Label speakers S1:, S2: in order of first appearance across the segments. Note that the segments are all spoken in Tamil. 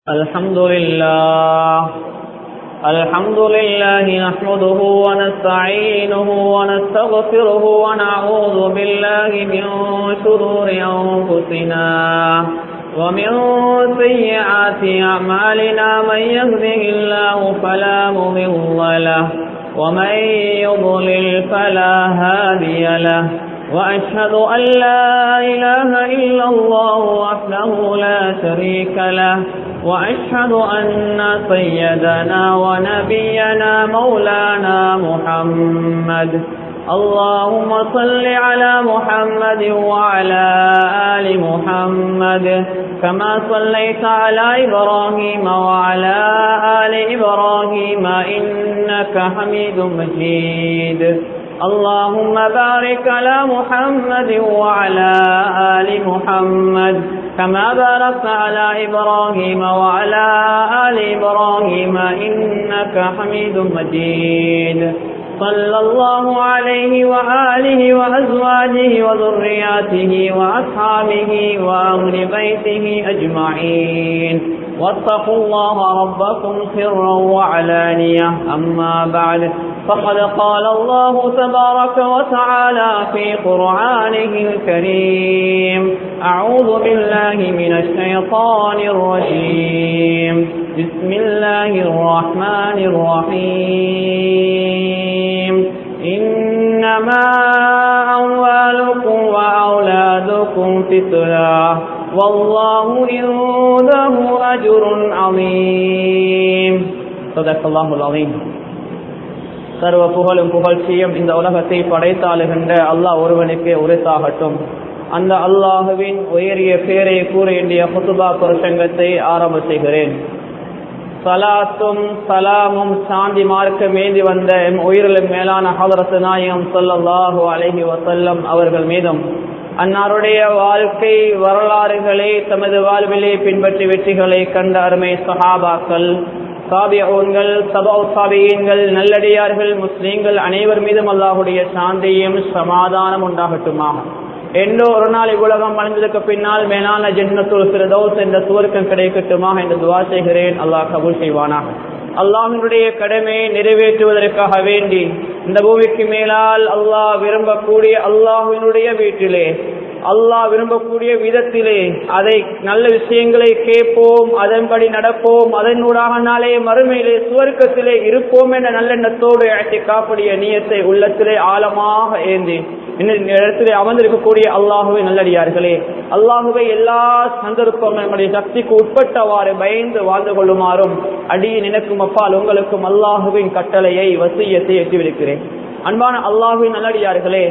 S1: الحمد لله الحمد لله نحمده ونستعينه ونستغفره ونعوذ بالله من شرور أنفسنا ومن سيئات أعمالنا من يهده الله فلا مضل له ومن يضلل فلا هادي له وأشهد أن لا إله إلا الله وحده لا شريك له وأشهد أن سيدنا ونبينا مولانا محمد اللهم صل على محمد وعلى آل محمد كما صليت على إبراهيم وعلى آل إبراهيم إنك حميد مجيد اللهم بارك على محمد وعلى آل محمد كما باركت على إبراهيم وعلى آل إبراهيم إنك حميد مجيد صلى الله عليه وآله وأزواجه وذرياته وأصحابه وأهل بيته أجمعين واتقوا الله ربكم سرا وعلانية أما بعد فقد قال الله تبارك وتعالى في قرآنه الكريم أعوذ بالله من الشيطان الرجيم بسم الله الرحمن الرحيم إنما أموالكم وأولادكم فتنة والله عنده أجر عظيم صدق الله العظيم சர்வ புகழும் புகழ்ச்சியும் இந்த உலகத்தை படைத்தாளுகின்ற அல்லாஹ் ஒருவனுக்கு உரைத்தாகட்டும் அந்த அல்லாஹுவின் உயரிய பேரை கூற வேண்டிய குத்துபா பிரசங்கத்தை ஆரம்ப செய்கிறேன் சலாத்தும் சலாமும் சாந்தி மார்க்க மேந்தி வந்த எம் உயிரிலும் மேலான ஹவரத்து நாயகம் சொல்லல்லாஹு அலஹி வசல்லம் அவர்கள் மீதும் அன்னாருடைய வாழ்க்கை வரலாறுகளை தமது வாழ்விலே பின்பற்றி வெற்றிகளை கண்ட அருமை சஹாபாக்கள் சாபியோன்கள் சபா சாபியன்கள் நல்லடியார்கள் முஸ்லீம்கள் அனைவர் மீதும் அல்லாஹுடைய சாந்தியும் சமாதானம் உண்டாகட்டுமாக என்றோ ஒரு நாள் இவ்வுலகம் அடைந்ததுக்கு பின்னால் மேலான ஜென்மத்துல் பிரதோஸ் என்ற சுவர்க்கம் கிடைக்கட்டுமாக என்று துவா செய்கிறேன் அல்லாஹ் கபூல் செய்வானாக அல்லாஹினுடைய கடமையை நிறைவேற்றுவதற்காக வேண்டி இந்த பூமிக்கு மேலால் அல்லாஹ் விரும்பக்கூடிய அல்லாஹினுடைய வீட்டிலே அல்லாஹ் விரும்பக்கூடிய விதத்திலே அதை நல்ல விஷயங்களை கேட்போம் அதன்படி நடப்போம் அதனூடாக நாளே மறுமையிலே சுவர்க்கத்திலே இருப்போம் என்ற நல்லெண்ணத்தோடு அழைத்து காப்படைய நீயத்தை உள்ளத்திலே ஆழமாக ஏந்தி இடத்திலே அமர்ந்திருக்கக்கூடிய அல்லாஹுவை நல்லடியார்களே அல்லாஹுவை எல்லா சந்தர்ப்பங்களும் நம்முடைய சக்திக்கு உட்பட்டவாறு பயந்து வாழ்ந்து கொள்ளுமாறும் அடி நினைக்கும் அப்பால் உங்களுக்கும் அல்லாஹுவின் கட்டளையை வசியத்தை எட்டிவிருக்கிறேன் அன்பான அல்லாஹுவின் நல்லடியார்களே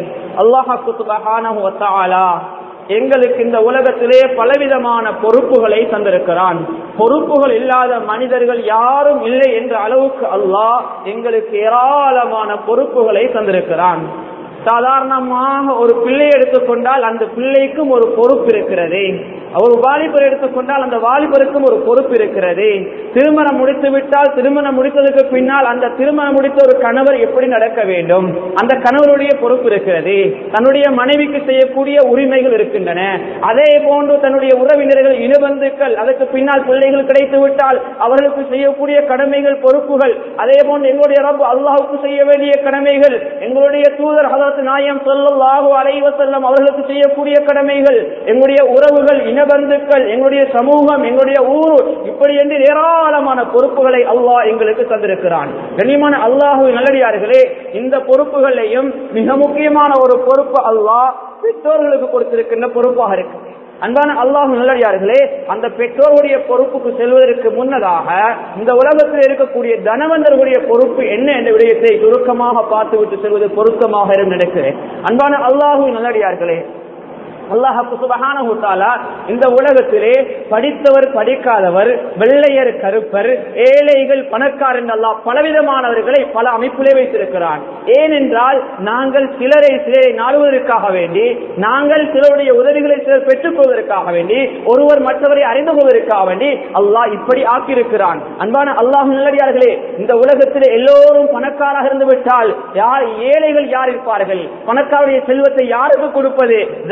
S1: அல்லாஹாலா எங்களுக்கு இந்த உலகத்திலே பலவிதமான பொறுப்புகளை தந்திருக்கிறான் பொறுப்புகள் இல்லாத மனிதர்கள் யாரும் இல்லை என்ற அளவுக்கு அல்லாஹ் எங்களுக்கு ஏராளமான பொறுப்புகளை தந்திருக்கிறான் சாதாரணமாக ஒரு பிள்ளை எடுத்துக்கொண்டால் அந்த பிள்ளைக்கும் ஒரு பொறுப்பு இருக்கிறது ஒரு வாலிபர் எடுத்துக்கொண்டால் அந்த வாலிபருக்கும் ஒரு பொறுப்பு இருக்கிறது திருமணம் முடித்து விட்டால் திருமணம் முடித்ததுக்கு பின்னால் அந்த திருமணம் முடித்த ஒரு கணவர் எப்படி நடக்க வேண்டும் அந்த கணவருடைய பொறுப்பு இருக்கிறது தன்னுடைய மனைவிக்கு செய்யக்கூடிய உரிமைகள் இருக்கின்றன அதே போன்று தன்னுடைய உறவினர்கள் இனபந்துக்கள் அதற்கு பின்னால் பிள்ளைகள் கிடைத்து விட்டால் அவர்களுக்கு செய்யக்கூடிய கடமைகள் பொறுப்புகள் அதே போன்று எங்களுடைய ரப்பு அல்லாஹுக்கு செய்ய வேண்டிய கடமைகள் எங்களுடைய தூதர் ஹதரத் நாயம் சொல்லல்லாஹு அலைவசல்லம் அவர்களுக்கு செய்யக்கூடிய கடமைகள் எங்களுடைய உறவுகள் இனபந்துக்கள் எங்களுடைய சமூகம் எங்களுடைய ஊர் இப்படி என்று ஏராளமான பொறுப்புகளை அல்லாஹ் எங்களுக்கு தந்திருக்கிறான் கண்ணியமான அல்லாஹு நல்லடியார்களே இந்த பொறுப்புகளையும் மிக முக்கியமான ஒரு பொறுப்பு அல்லாஹ் பெற்றோர்களுக்கு கொடுத்திருக்கின்ற பொறுப்பாக இருக்கு அன்பான அல்லாஹு நல்லடியார்களே அந்த பெற்றோருடைய பொறுப்புக்கு செல்வதற்கு முன்னதாக இந்த உலகத்தில் இருக்கக்கூடிய தனவந்தர்களுடைய பொறுப்பு என்ன என்ற விடயத்தை சுருக்கமாக பார்த்துவிட்டு செல்வது பொருத்தமாக நடக்கிறேன் அன்பான அல்லாஹு நல்லடியார்களே அல்லாஹு சுபகான இந்த உலகத்திலே படித்தவர் படிக்காதவர் வெள்ளையர் கருப்பர் ஏழைகள் பணக்காரன் அல்லாஹ் பலவிதமானவர்களை பல அமைப்பிலே வைத்திருக்கிறான் ஏனென்றால் நாங்கள் சிலரை சிலரை நாடுவதற்காக வேண்டி நாங்கள் சிலருடைய உதவிகளை சிலர் பெற்றுக் கொள்வதற்காக வேண்டி ஒருவர் மற்றவரை அறிந்து கொள்வதற்காக வேண்டி அல்லாஹ் இப்படி ஆக்கியிருக்கிறான் அன்பான அல்லாஹ் நல்லடியார்களே இந்த உலகத்திலே எல்லோரும் பணக்காராக இருந்து விட்டால் யார் ஏழைகள் யார் இருப்பார்கள் பணக்காருடைய செல்வத்தை யாருக்கு கொடுப்பது ஜக்காத்தை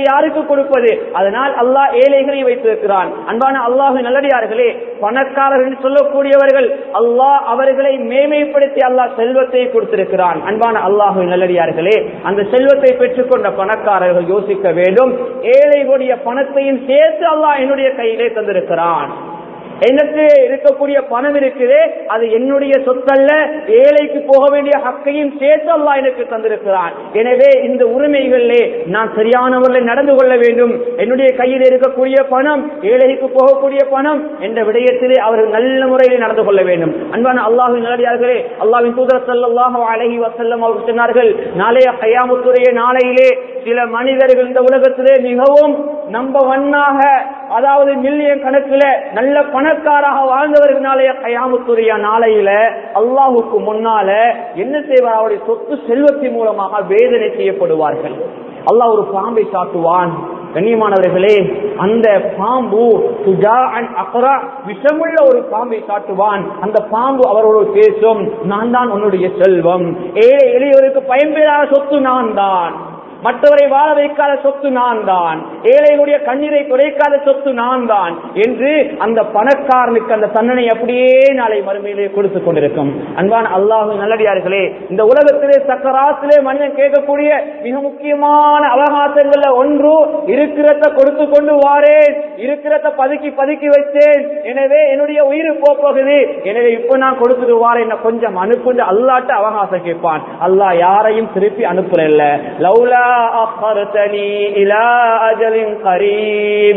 S1: யாருக்கு கொடுப்பது அதனால் அல்லாஹ் ஏழைகளை வைத்திருக்கிறான் அன்பான அல்லாஹு நல்லடியார்களே பணக்காரர்கள் என்று சொல்லக்கூடியவர்கள் அல்லாஹ் அவர்களை மேமைப்படுத்தி அல்லாஹ் செல்வத்தை கொடுத்திருக்கிறான் அன்பான அல்லாஹு நல்லடியார்களே அந்த செல்வத்தை பெற்றுக்கொண்ட பணக்காரர்கள் யோசிக்க வேண்டும் ஏழைகளுடைய பணத்தையும் சேர்த்து அல்லாஹ் என்னுடைய கையிலே தந்திருக்கிறான் எனக்கு இருக்கக்கூடிய பணம் இருக்குது அது என்னுடைய சொத்தல்ல ஏழைக்கு போக வேண்டிய ஹக்கையும் சேர்த்து அல்லாஹ் எனக்கு தந்திருக்கிறான் எனவே இந்த உரிமைகளிலே நான் சரியான முறையில் நடந்து கொள்ள வேண்டும் என்னுடைய கையில் இருக்கக்கூடிய பணம் ஏழைக்கு போகக்கூடிய பணம் என்ற விடயத்திலே அவர்கள் நல்ல முறையில் நடந்து கொள்ள வேண்டும் அன்பான அல்லாஹின் நல்லடியார்களே அல்லாவின் தூதர் ஸல்லல்லாஹு அலைஹி வஸல்லம் அவர்கள் சொன்னார்கள் நாளைய கயாமுத்துடைய நாளையிலே சில மனிதர்கள் இந்த உலகத்திலே மிகவும் நம்ப வண்ணாக அதாவது மில்லியன் கணக்கில் நல்ல பணக்காராக வாழ்ந்தவர்களாலே கயாமுத்துடைய நாளையில அல்லாஹுக்கு முன்னால என்ன செய்வார் அவருடைய சொத்து செல்வத்தின் மூலமாக வேதனை செய்யப்படுவார்கள் அல்லாஹ் ஒரு பாம்பை சாட்டுவான் கண்ணியமானவர்களே அந்த பாம்பு சுஜா அண்ட் அக்ரா விஷமுள்ள ஒரு பாம்பை சாட்டுவான் அந்த பாம்பு அவரோடு பேசும் நான் தான் உன்னுடைய செல்வம் ஏழை எளியவருக்கு பயன்பெறாத சொத்து நான் தான் மற்றவரை வாழ வைக்காத சொத்து நான் தான் ஏழைகளுடைய கண்ணீரை குறைக்காத சொத்து நான் தான் என்று அந்த பணக்காரனுக்கு அந்த தண்டனை அப்படியே நாளை மறுமையிலே கொடுத்து கொண்டிருக்கும் அன்பான அல்லாஹு நல்லடியார்களே இந்த உலகத்திலே சக்கராத்திலே மனிதன் கேட்கக்கூடிய மிக முக்கியமான அவகாசங்கள்ல ஒன்று இருக்கிறத கொடுத்து கொண்டு வாரேன் இருக்கிறத பதுக்கி பதுக்கி வச்சேன் எனவே என்னுடைய உயிர் போகுது எனவே இப்ப நான் கொடுத்துட்டு வாரேன் என்ன கொஞ்சம் அனுப்புண்டு அல்லாட்ட அவகாசம் கேட்பான் அல்லாஹ் யாரையும் திருப்பி அனுப்புறல்ல லவ்லா أخرتني إلى أجل قريب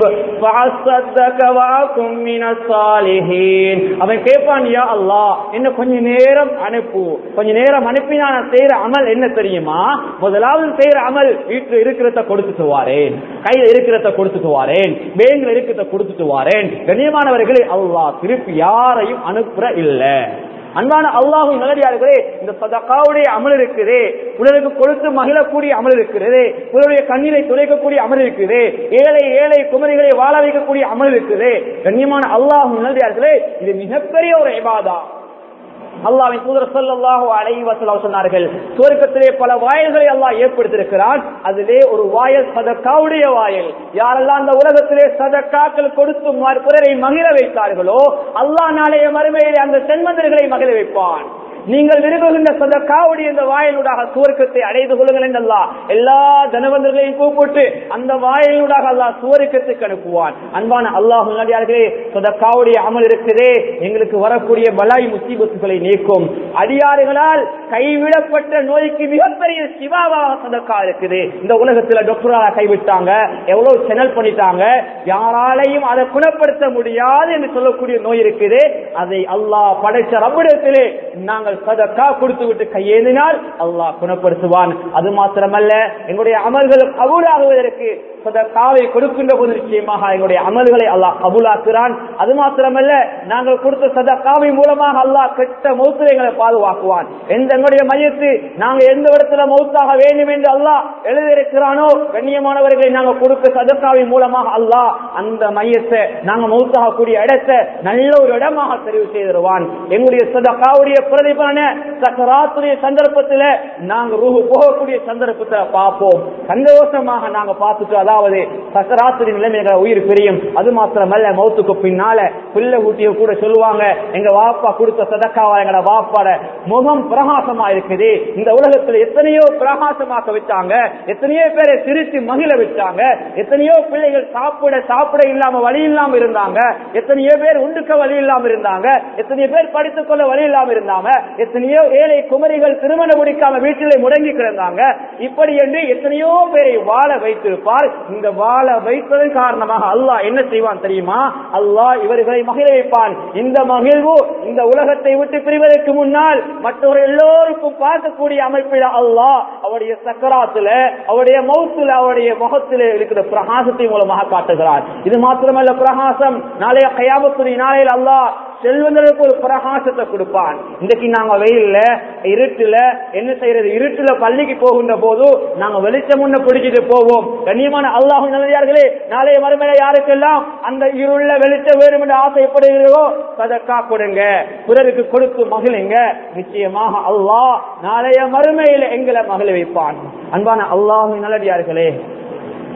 S1: فأصدق وأكن من الصالحين அவன் கேட்பான் யா அல்லாஹ் என்ன கொஞ்ச நேரம் அனுப்பு கொஞ்ச நேரம் அனுப்பி நான் செய்யற அமல் என்ன தெரியுமா முதலாவது செய்யற அமல் வீட்டுல இருக்கிறத கொடுத்துட்டு வாரேன் கையில இருக்கிறத கொடுத்துட்டு வாரேன் பேங்க்ல இருக்கிறத கொடுத்துட்டு வாரேன் கண்ணியமானவர்களே அல்லாஹ் திருப்பி யாரையும் அனுப்புற இல்லை அன்பான அல்லாஹு நல்லடியார்களே இந்த சதக்காவுடைய அமல் இருக்குது உடலுக்கு கொடுத்து மகிழக்கூடிய அமல் இருக்கிறது உடலுடைய கண்ணீரை துளைக்கக்கூடிய அமல் இருக்குது ஏழை ஏழை குமரிகளை வாழ வைக்கக்கூடிய அமல் இருக்குது கண்ணியமான அல்லாஹு நல்லடியார்களே இது மிகப்பெரிய ஒரு இபாதா அல்லாவின் தூதர் ஸல்லல்லாஹு அலைஹி வஸல்லம் சொன்னார்கள் சுவர்க்கத்திலே பல வாயில்களை அல்லாஹ் ஏற்படுத்தியிருக்கிறான் அதிலே ஒரு வாயில் சதக்காவுடைய வாயில் யாரெல்லாம் அந்த உலகத்திலே சதக்காக்கள் கொடுத்து ம- பிறரை மகிழ வைத்தார்களோ அல்லாஹ் நாளைய மறுமையிலே அந்த சென்மந்தர்களை மகிழ வைப்பான் நீங்கள் விரும்புகின்ற சதக்காவுடைய இந்த வாயிலூடாக சுவர்க்கத்தை அடைந்து கொள்ளுங்கள் என்று அல்லாஹ் எல்லா தனவந்தர்களையும் கூப்பிட்டு அந்த வாயிலூடாக அல்லாஹ் சுவர்க்கத்துக்கு அனுப்புவான் அன்பான அல்லாஹ் நடிகார்களே சதக்காவுடைய அமல் இருக்குதே எங்களுக்கு வரக்கூடிய பலாய் முசீபத்துகளை நீக்கும் அடியாறுகளால் கைவிடப்பட்ட நோய்க்கு மிகப்பெரிய சிவாவாக சதக்கா இருக்குது இந்த உலகத்துல டாக்டரால கைவிட்டாங்க எவ்வளவு சேனல் பண்ணிட்டாங்க யாராலையும் அதை குணப்படுத்த முடியாது என்று சொல்லக்கூடிய நோய் இருக்குது அதை அல்லாஹ் படைச்ச ரப்பிடத்திலே நாங்கள் சதக்கா கொடுத்து விட்டு கையேந்தினால் அல்லாஹ் குணப்படுத்துவான் அது மாத்திரமல்ல எங்களுடைய அமல்கள் கபூலாகுவதற்கு சதக்காவை கொடுக்கின்ற போது நிச்சயமாக எங்களுடைய அமல்களை அல்லாஹ் கபூலாக்குறான் அது மாத்திரமல்ல நாங்கள் கொடுத்த சதக்காவை மூலமாக அல்லாஹ் கெட்ட மௌத்துல எங்களை பாதுகாக்குவான் எந்த எங்களுடைய மையத்து நாங்க எந்த இடத்துல மௌத்தாக வேண்டும் என்று அல்லாஹ் எழுதியிருக்கிறானோ கண்ணியமானவர்களை நாங்க கொடுக்க சதக்காவின் மூலமாக அல்லாஹ் அந்த மையத்தை நாங்க மௌத்தாக கூடிய இடத்தை நல்ல ஒரு இடமாக தெரிவு செய்திருவான் எங்களுடைய சதக்காவுடைய பிரதிபலன சக்கராத்துடைய சந்தர்ப்பத்தில் நாங்க ரூஹு போகக்கூடிய சந்தர்ப்பத்தை பார்ப்போம் சந்தோஷமாக நாங்க பார்த்துட்டு அதாவது சக்கராத்துடைய நிலைமை எங்களை உயிர் பிரியும் அது மாத்திரமல்ல மௌத்துக்கு பின்னால பிள்ளை ஊட்டிய கூட சொல்லுவாங்க எங்க வாப்பா கொடுத்த சதக்காவா எங்கட வாப்பாட முகம் பிரகாசமா இருக்குது இந்த உலகத்துல எத்தனையோ பிரகாசமாக்க வச்சாங்க எத்தனையோ பேரை சிரித்து மகிழ வச்சாங்க எத்தனையோ பிள்ளைகள் சாப்பிட சாப்பிட இல்லாம வழி இல்லாம இருந்தாங்க எத்தனையோ பேர் உண்டுக்க வழி இல்லாம இருந்தாங்க எத்தனையோ பேர் படித்துக் கொள்ள வழி இல்லாம இருந்தாங்க எத்தனையோ ஏழை குமரிகள் திருமணம் முடிக்காம வீட்டிலே முடங்கி கிடந்தாங்க இப்படி என்று எத்தனையோ பேரை வாழ வைத்திருப்பார் இந்த வாழ வைப்பதன் காரணமாக அல்லாஹ் என்ன செய்வான் தெரியுமா அல்லாஹ் இவர்களை மகிழ வைப்பான் இந்த மகிழ்வு இந்த உலகத்தை விட்டு பிரிவதற்கு முன்னால் மற்றவர் எல்லோருக்கும் பார்க்கக்கூடிய அமைப்பில் அல்லாஹ் அவருடைய சக்கராத்துல அவருடைய மௌத்துல அவருடைய முகத்திலே இருக்கிற பிரகாசத்தின் மூலமாக காட்டுகிறார் இது மாத்திரமல்ல பிரகாசம் நாளைய கயாமத்துடைய நாளையில் அல்லாஹ் செல்வந்தர்களுக்கு ஒரு பிரகாசத்தை கொடுப்பான் இன்றைக்கு நாங்க வெயில்ல இருட்டுல என்ன செய்யறது இருட்டுல பள்ளிக்கு போகின்ற போது நாங்க வெளிச்சம் முன்ன பிடிச்சிட்டு போவோம் கண்ணியமான அல்லாஹ் நல்லதார்களே நாளைய மறுமையில யாருக்கெல்லாம் அந்த இருள வெளிச்சம் வேணும் என்று ஆசைப்படுகிறதோ சதக்கா கொடுங்க பிறருக்கு கொடுத்து மகிழுங்க நிச்சயமாக அல்லாஹ் நாளைய மறுமையில எங்களை மகிழ வைப்பான் அன்பான அல்லாஹ் நல்லடியார்களே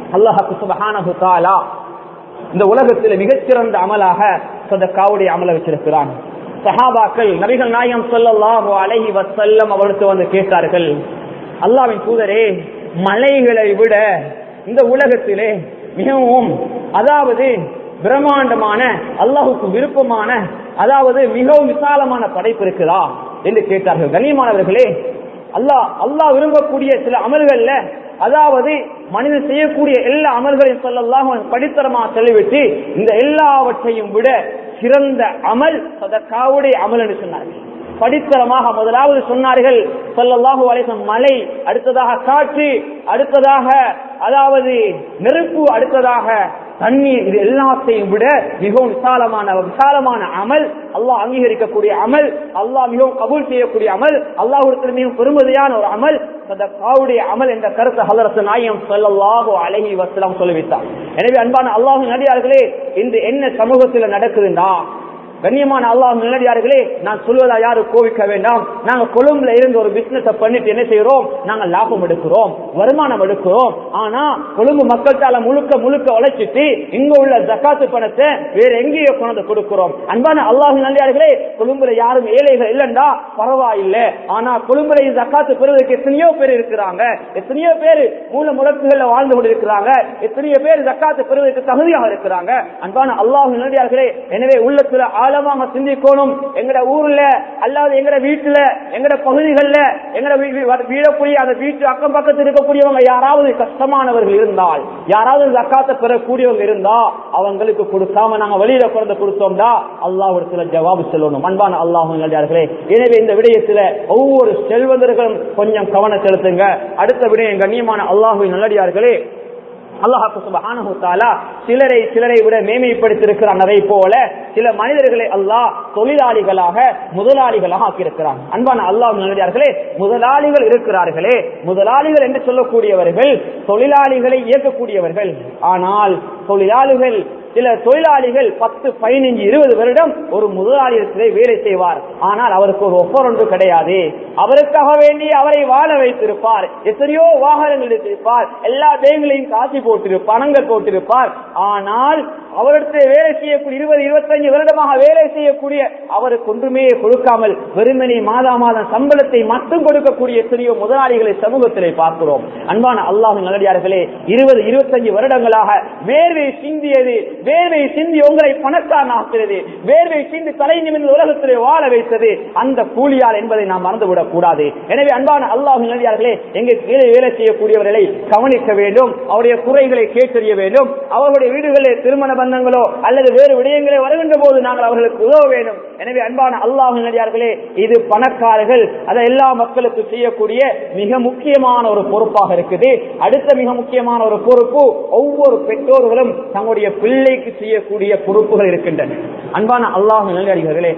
S1: அல்லாஹு சுபஹானஹு தஆலா இந்த உலகத்தில் மிகச்சிறந்த அமலாக சதக்காவுடைய அமல வச்சிருக்கிறான் சஹாபாக்கள் நபிகள் நாயகம் ஸல்லல்லாஹு அலைஹி வஸல்லம் அவருக்கு வந்து கேட்டார்கள் அல்லாஹ்வின் தூதரே மலைகளை விட இந்த உலகத்திலே மிகவும் அதாவது பிரம்மாண்டமான அல்லாஹுக்கு விருப்பமான அதாவது மிகவும் விசாலமான படைப்பு இருக்குதா என்று கேட்டார்கள் கண்ணியமானவர்களே அல்லாஹ் அல்லாஹ் விரும்பக்கூடிய சில அமல்கள்ல அதாவது மனிதன் செய்யக்கூடிய எல்லா அமல்களையும் சொல்லலாம் படித்தரமா சொல்லிவிட்டு இந்த எல்லாவற்றையும் விட சிறந்த அமல் சதக்காவுடைய அமல் என்று சொன்னார்கள் படித்தரமாக முதலாவது சொன்னார்கள் சொல்லல்லாஹு அலைஹம் மலை அடுத்ததாக காற்று அடுத்ததாக அதாவது நெருப்பு அடுத்ததாக தண்ணீர் இது எல்லாத்தையும் விட மிகவும் விசாலமான விசாலமான அமல் அல்லாஹ் அங்கீகரிக்கக்கூடிய அமல் அல்லாஹ் மிகவும் கபூல் செய்யக்கூடிய அமல் அல்லாஹ் மிகவும் பெருமதியான ஒரு அமல் சதக்காவுடைய அமல் என்ற கருத்து ஹலரசு நாயம் சொல்லல்லாஹு அலஹி வசலாம் சொல்லிவிட்டார் எனவே அன்பான அல்லாஹு நடிகார்களே இன்று என்ன சமூகத்தில் நடக்குதுன்னா கண்ணியமான அல்லாஹ் நல்லடியார்களே நான் சொல்வதா யாரும் கோவிக்க வேண்டாம் நாங்க கொழும்புல இருந்து ஒரு பிசினஸ் பண்ணிட்டு என்ன செய்யறோம் நாங்க லாபம் எடுக்கிறோம் வருமானம் எடுக்கிறோம் ஆனா கொழும்பு மக்கள்தால முழுக்க முழுக்க உழைச்சிட்டு இங்க உள்ள ஜக்காத்து பணத்தை வேற எங்கேயோ கொண்டு கொடுக்கிறோம் அன்பான அல்லாஹ் நல்லடியார்களே கொழும்புல யாரும் ஏழைகள் இல்லைண்டா பரவாயில்லை ஆனா கொழும்புல ஜக்காத்து பெறுவதற்கு எத்தனையோ பேர் இருக்கிறாங்க எத்தனையோ பேர் மூல முழக்குகள்ல வாழ்ந்து கொண்டிருக்கிறாங்க எத்தனையோ பேர் ஜக்காத்து பெறுவதற்கு தகுதியாக இருக்கிறாங்க அன்பான அல்லாஹ் நல்லடியார்களே எனவே உள்ளத்துல ஆழமாக சிந்திக்கணும் எங்கட ஊர்ல அல்லாது எங்கட வீட்டுல எங்கட பகுதிகளில் எங்கட வீடக்கூடிய அந்த வீட்டு அக்கம் பக்கத்தில் இருக்கக்கூடியவங்க யாராவது கஷ்டமானவர்கள் இருந்தால் யாராவது ஜக்காத்தை பெறக்கூடியவங்க இருந்தா அவங்களுக்கு கொடுக்காம நாங்க வெளியில குறைந்த கொடுத்தோம்டா அல்லாஹ் ஒரு சில ஜவாபு சொல்லணும் அன்பான அல்லாஹ் நல்லடியார்களே எனவே இந்த விடயத்துல ஒவ்வொரு செல்வந்தர்களும் கொஞ்சம் கவனம் செலுத்துங்க அடுத்த விடயம் கண்ணியமான அல்லாஹுவின் நல்லடியார்களே அல்லாஹாக்கு சுபஹானஹு தஆலா சிலரை சிலரை விட மேன்மைப்படுத்தியிருக்கிறான் அதை போல சில மனிதர்களை அல்லாஹ் தொழிலாளிகளாக முதலாளிகளாக ஆக்கியிருக்கிறான் அன்பான அல்லாஹ் நல்லடியார்களே முதலாளிகள் இருக்கிறார்களே முதலாளிகள் என்று சொல்லக்கூடியவர்கள் தொழிலாளிகளை இயக்கக்கூடியவர்கள் ஆனால் தொழிலாளிகள் சில தொழிலாளிகள் பத்து பதினைஞ்சு இருபது வருடம் ஒரு முதலாளியத்திலே வேலை செய்வார் ஆனால் அவருக்கு ஒரு ஒப்பர் ஒன்று கிடையாது அவருக்காக வேண்டி அவரை வாழ வைத்திருப்பார் எத்தனையோ வாகனங்கள் எடுத்திருப்பார் எல்லா பேங்களையும் காசி போட்டிருப்பார் பணங்கள் போட்டிருப்பார் ஆனால் அவரிடத்தில் வேலை செய்யக்கூடிய இருபது இருபத்தஞ்சு வருடமாக வேலை செய்யக்கூடிய அவருக்கு ஒன்றுமே கொடுக்காமல் வெறுமனே மாதா மாதம் சம்பளத்தை மட்டும் கொடுக்கக்கூடிய எத்தனையோ முதலாளிகளை சமூகத்திலே பார்க்கிறோம் அன்பான அல்லாஹ் நல்லடியார்களே இருபது இருபத்தஞ்சு வருடங்களாக வேர்வை சிந்தியது வேர்வை சிந்தி உங்களை பணக்காரன் ஆக்குகிறது வேர்வை சிந்தி தலை நிமிர்ந்த உலகத்திலே வாழ வைத்தது அந்த கூலியால் என்பதை நாம் மறந்துவிடக் கூடாது எனவே அன்பான அல்லாஹ் நல்லடியார்களே எங்க கீழே வேலை செய்யக்கூடியவர்களை கவனிக்க வேண்டும் அவருடைய குறைகளை கேட்டறிய வேண்டும் அவர்களுடைய வீடுகளில் திருமண பந்தங்களோ அல்லது வேறு விடயங்களே வருகின்ற போது நாங்கள் அவர்களுக்கு உதவ வேண்டும் எனவே அன்பான அல்லாஹ் நல்லடியார்களே இது பணக்காரர்கள் அதை எல்லா மக்களுக்கு செய்யக்கூடிய மிக முக்கியமான ஒரு பொறுப்பாக இருக்குது அடுத்த மிக முக்கியமான ஒரு பொறுப்பு ஒவ்வொரு பெற்றோர்களும் தங்களுடைய பிள்ளைக்கு செய்யக்கூடிய பொறுப்புகள் இருக்கின்றன அன்பான அல்லாஹ் நல்லடியார்களே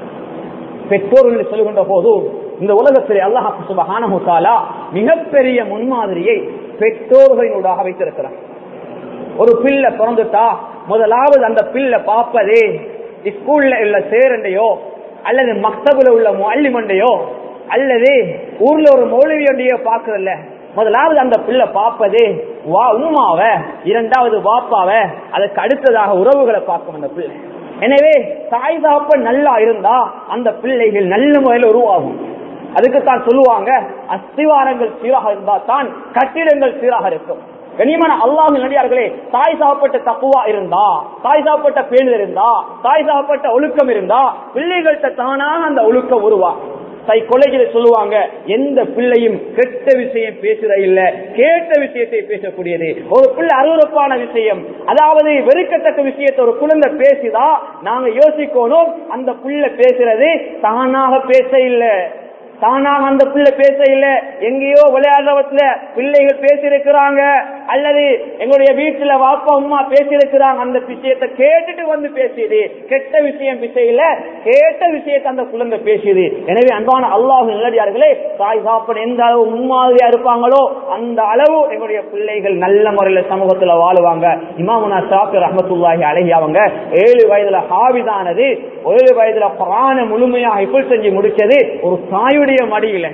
S1: பெற்றோர்கள் சொல்லுகின்ற போது இந்த உலகத்திலே அல்லாஹ் சுபஹானஹு தஆலா மிகப்பெரிய முன்மாதிரியை பெற்றோர்களினூடாக வைத்திருக்கிறார் ஒரு பிள்ளை பிறந்துட்டா முதலாவது அந்த பிள்ளை பார்ப்பதே ஸ்கூல்ல உள்ள சேரண்டையோ அல்லது மக்தபுல உள்ள மல்லிமண்டையோ அல்லது ஊர்ல ஒரு மௌலவியண்டையோ பாக்குறதில்ல முதலாவது அந்த பிள்ளை பார்ப்பதே வா உமாவ இரண்டாவது வாப்பாவ அதுக்கு அடுத்ததாக உறவுகளை பார்க்கும் அந்த பிள்ளை எனவே தாய் தாப்ப நல்லா இருந்தா அந்த பிள்ளைகள் நல்ல முறையில் உருவாகும் அதுக்கு தான் சொல்லுவாங்க அஸ்திவாரங்கள் சீராக இருந்தா தான் கட்டிடங்கள் சீராக இருக்கும் கண்ணியமான அல்லாஹ் நடிகார்களே தாய் சாப்பிட்ட தப்புவா இருந்தா தாய் சாப்பிட்ட பேணுதல் இருந்தா தாய் சாப்பிட்ட ஒழுக்கம் இருந்தா பிள்ளைகள்கிட்ட தானாக அந்த ஒழுக்கம் உருவா சைக்கொலைகளை சொல்லுவாங்க எந்த பிள்ளையும் கெட்ட விஷயம் பேசுற இல்ல கேட்ட விஷயத்தை பேசக்கூடியது ஒரு பிள்ளை அருவறுப்பான விஷயம் அதாவது வெறுக்கத்தக்க விஷயத்தை ஒரு குழந்தை பேசுதா நாங்க யோசிக்கணும் அந்த பிள்ளை பேசுறது தானாக பேச இல்லை தானாக அந்த பிள்ளை பேச இல்ல எங்கேயோ விளையாடுறவத்துல பிள்ளைகள் பேசியிருக்கிறாங்க அல்லது எங்களுடைய வீட்டுல வாப்பா அம்மா பேசியிருக்கிறாங்க அந்த விஷயத்தை கேட்டுட்டு வந்து பேசியது கெட்ட விஷயம் பேசையில கேட்ட விஷயத்தை அந்த குழந்தை பேசியது எனவே அன்பான அல்லாஹ் நல்லடியார்களே தாய் சாப்பன் எந்த அளவு முன்மாதிரியா இருப்பாங்களோ அந்த அளவு எங்களுடைய பிள்ளைகள் நல்ல முறையில சமூகத்துல வாழுவாங்க இமாமுனா ஷாக்கர் ரஹமத்துல்லாஹி அழகி அவங்க ஏழு வயதுல ஹாவிதானது ஏழு வயதுல குரான முழுமையாக இப்படி செஞ்சு முடிச்சது ஒரு தாயுடைய மடியில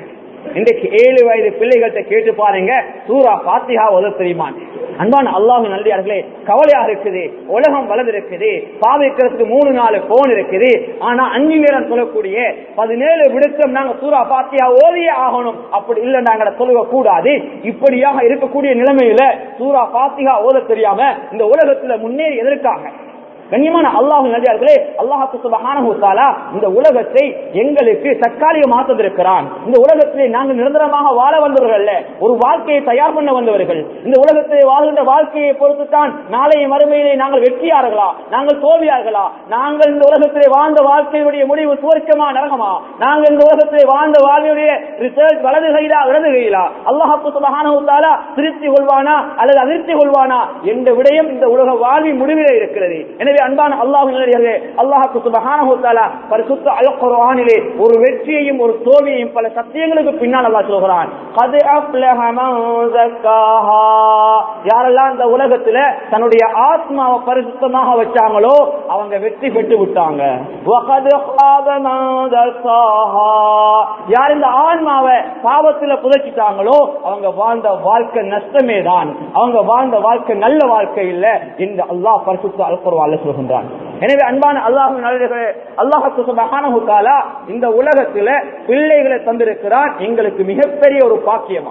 S1: இன்றைக்கு ஏழு வயது பிள்ளைகள்கிட்ட கேட்டு பாருங்க சூரா பாத்திகா உதவ தெரியுமா அன்பான அல்லாஹு நல்லியார்களே கவலையா இருக்குது உலகம் வலது இருக்குது பாவிக்கிறதுக்கு மூணு நாலு போன் இருக்குது ஆனா அஞ்சு நேரம் சொல்லக்கூடிய பதினேழு விடுத்தம் நாங்க சூரா பாத்தியா ஓதியே ஆகணும் அப்படி இல்ல நாங்க சொல்லுவ கூடாது இப்படியாக இருக்கக்கூடிய நிலைமையில சூரா பாத்திகா ஓத தெரியாம இந்த உலகத்துல முன்னேறி எதற்காக கண்ணியமான அல்லாஹு நடிகார்களே அல்லாஹு சுபஹானஹு தஆலா இந்த உலகத்தை எங்களுக்கு தற்காலிகமாக தந்திருக்கிறான் இந்த உலகத்திலே நாங்கள் நிரந்தரமாக வாழ வந்தவர்கள் அல்ல ஒரு வாழ்க்கையை தயார் பண்ண வந்தவர்கள் இந்த உலகத்தை வாழ்கின்ற வாழ்க்கையை பொறுத்துத்தான் நாளைய மறுமையிலே நாங்கள் வெற்றியார்களா நாங்கள் தோல்வியார்களா நாங்கள் இந்த உலகத்திலே வாழ்ந்த வாழ்க்கையுடைய முடிவு சுவர்க்கமா நரகமா நாங்கள் இந்த உலகத்திலே வாழ்ந்த வாழ்வையுடைய ரிசல்ட் வலது கையிலா இடது கையிலா அல்லாஹு சுபஹானஹு தஆலா திருப்தி கொள்வானா அல்லது அதிருப்தி கொள்வானா என்ற விடயம் இந்த உலக வாழ்வின் முடிவிலே இருக்கிறது எனவே அன்பான அல்லாஹ் நல்லடியார்களே அல்லாஹ்வுக்கு சுப்ஹானஹு வ தஆலா பரிசுத்த அல் குர்ஆனிலே ஒரு வெற்றியையும் ஒரு தோல்வியையும் பல சத்தியங்களுக்கு பின்னால் அல்லாஹ் சொல்கிறான் கத் அஃப்லஹ மன் ஸக்காஹா யாரெல்லாம் இந்த உலகத்துல தன்னுடைய ஆத்மாவை பரிசுத்தமாக வச்சாங்களோ அவங்க வெற்றி பெற்று விட்டாங்க வ கத் ஹாப மன் தஸாஹா யார் இந்த ஆன்மாவை பாவத்துல புதைச்சிட்டாங்களோ அவங்க வாழ்ந்த வாழ்க்கை நஷ்டமே தான் அவங்க வாழ்ந்த வாழ்க்கை நல்ல வாழ்க்கை இல்ல இந்த அல்லாஹ் பரிசுத்த அல் குர்ஆன்ல சொல்கின்றான் எனவே அன்பான அல்லாஹு நல்லே அல்லாஹு சுபஹானஹு தஆலா இந்த உலகத்துல பிள்ளைகளை தந்திருக்கிறான் எங்களுக்கு மிகப்பெரிய ஒரு பாக்கியமா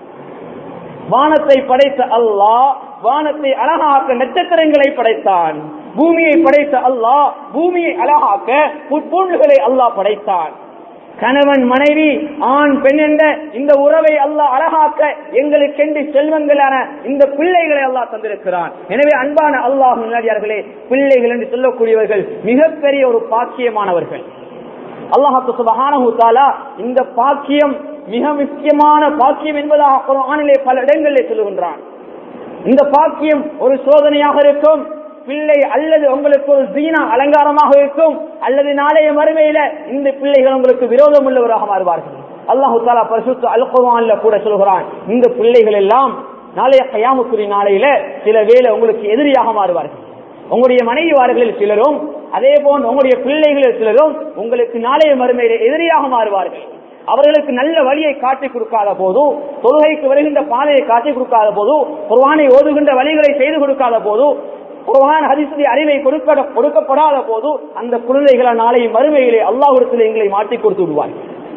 S1: வானத்தை படைத்த அல்லாஹ் வானத்தை அழகாக்க நட்சத்திரங்களை படைத்தான் பூமியை படைத்த அல்லாஹ் பூமியை அழகாக்க புற்பூண்டுகளை அல்லாஹ் படைத்தான் கணவன் மனைவி ஆண் பெண் என்ற இந்த உறவை அல்லாஹ் அழகாக்க எங்களுக்கென்று செல்வங்களான இந்த பிள்ளைகளை அல்லாஹ் தந்திருக்கிறான் எனவே அன்பான அல்லாஹ் முன்னாடியார்களே பிள்ளைகள் என்று சொல்லக்கூடியவர்கள் மிகப்பெரிய ஒரு பாக்கியமானவர்கள் அல்லாஹாக்கு சுபஹானஹு தஆலா இந்த பாக்கியம் மிக முக்கியமான பாக்கியம் என்பதாக குர்ஆனிலே பல இடங்களிலே சொல்லுகின்றான் இந்த பாக்கியம் ஒரு சோதனையாக இருக்கும் பிள்ளை அல்லது உங்களுக்கு ஒரு ஜீனா அலங்காரமாக இருக்கும் அல்லது நாளைய மறுமையில இந்த பிள்ளைகள் உங்களுக்கு விரோதம் உள்ளவராக மாறுவார்கள் அல்லாஹு தாலா பரிசுத்த அல் குர்ஆன்ல கூட சொல்கிறான் இந்த பிள்ளைகள் எல்லாம் நாளைய கயாமுக்குரிய நாளையில சில வேளை உங்களுக்கு எதிரியாக மாறுவார்கள் உங்களுடைய மனைவிவார்களில் சிலரும் அதே போன்று உங்களுடைய பிள்ளைகளில் சிலரும் உங்களுக்கு நாளைய மறுமையில எதிரியாக மாறுவார்கள் அவர்களுக்கு நல்ல வழியை காட்டி கொடுக்காத போது தொழுகைக்கு வருகின்ற பாதையை காட்டி கொடுக்காத போது குர்ஆனை ஓதுகின்ற வழிகளை செய்து கொடுக்காத போது குர்ஆன் ஹதீஸுடைய அறிவை கொடுக்க கொடுக்கப்படாத போது அந்த குழந்தைகளை நாளை மறுமையிலே அல்லாஹ்விடத்தில் எங்களை மாட்டி கொடுத்து விடுவார்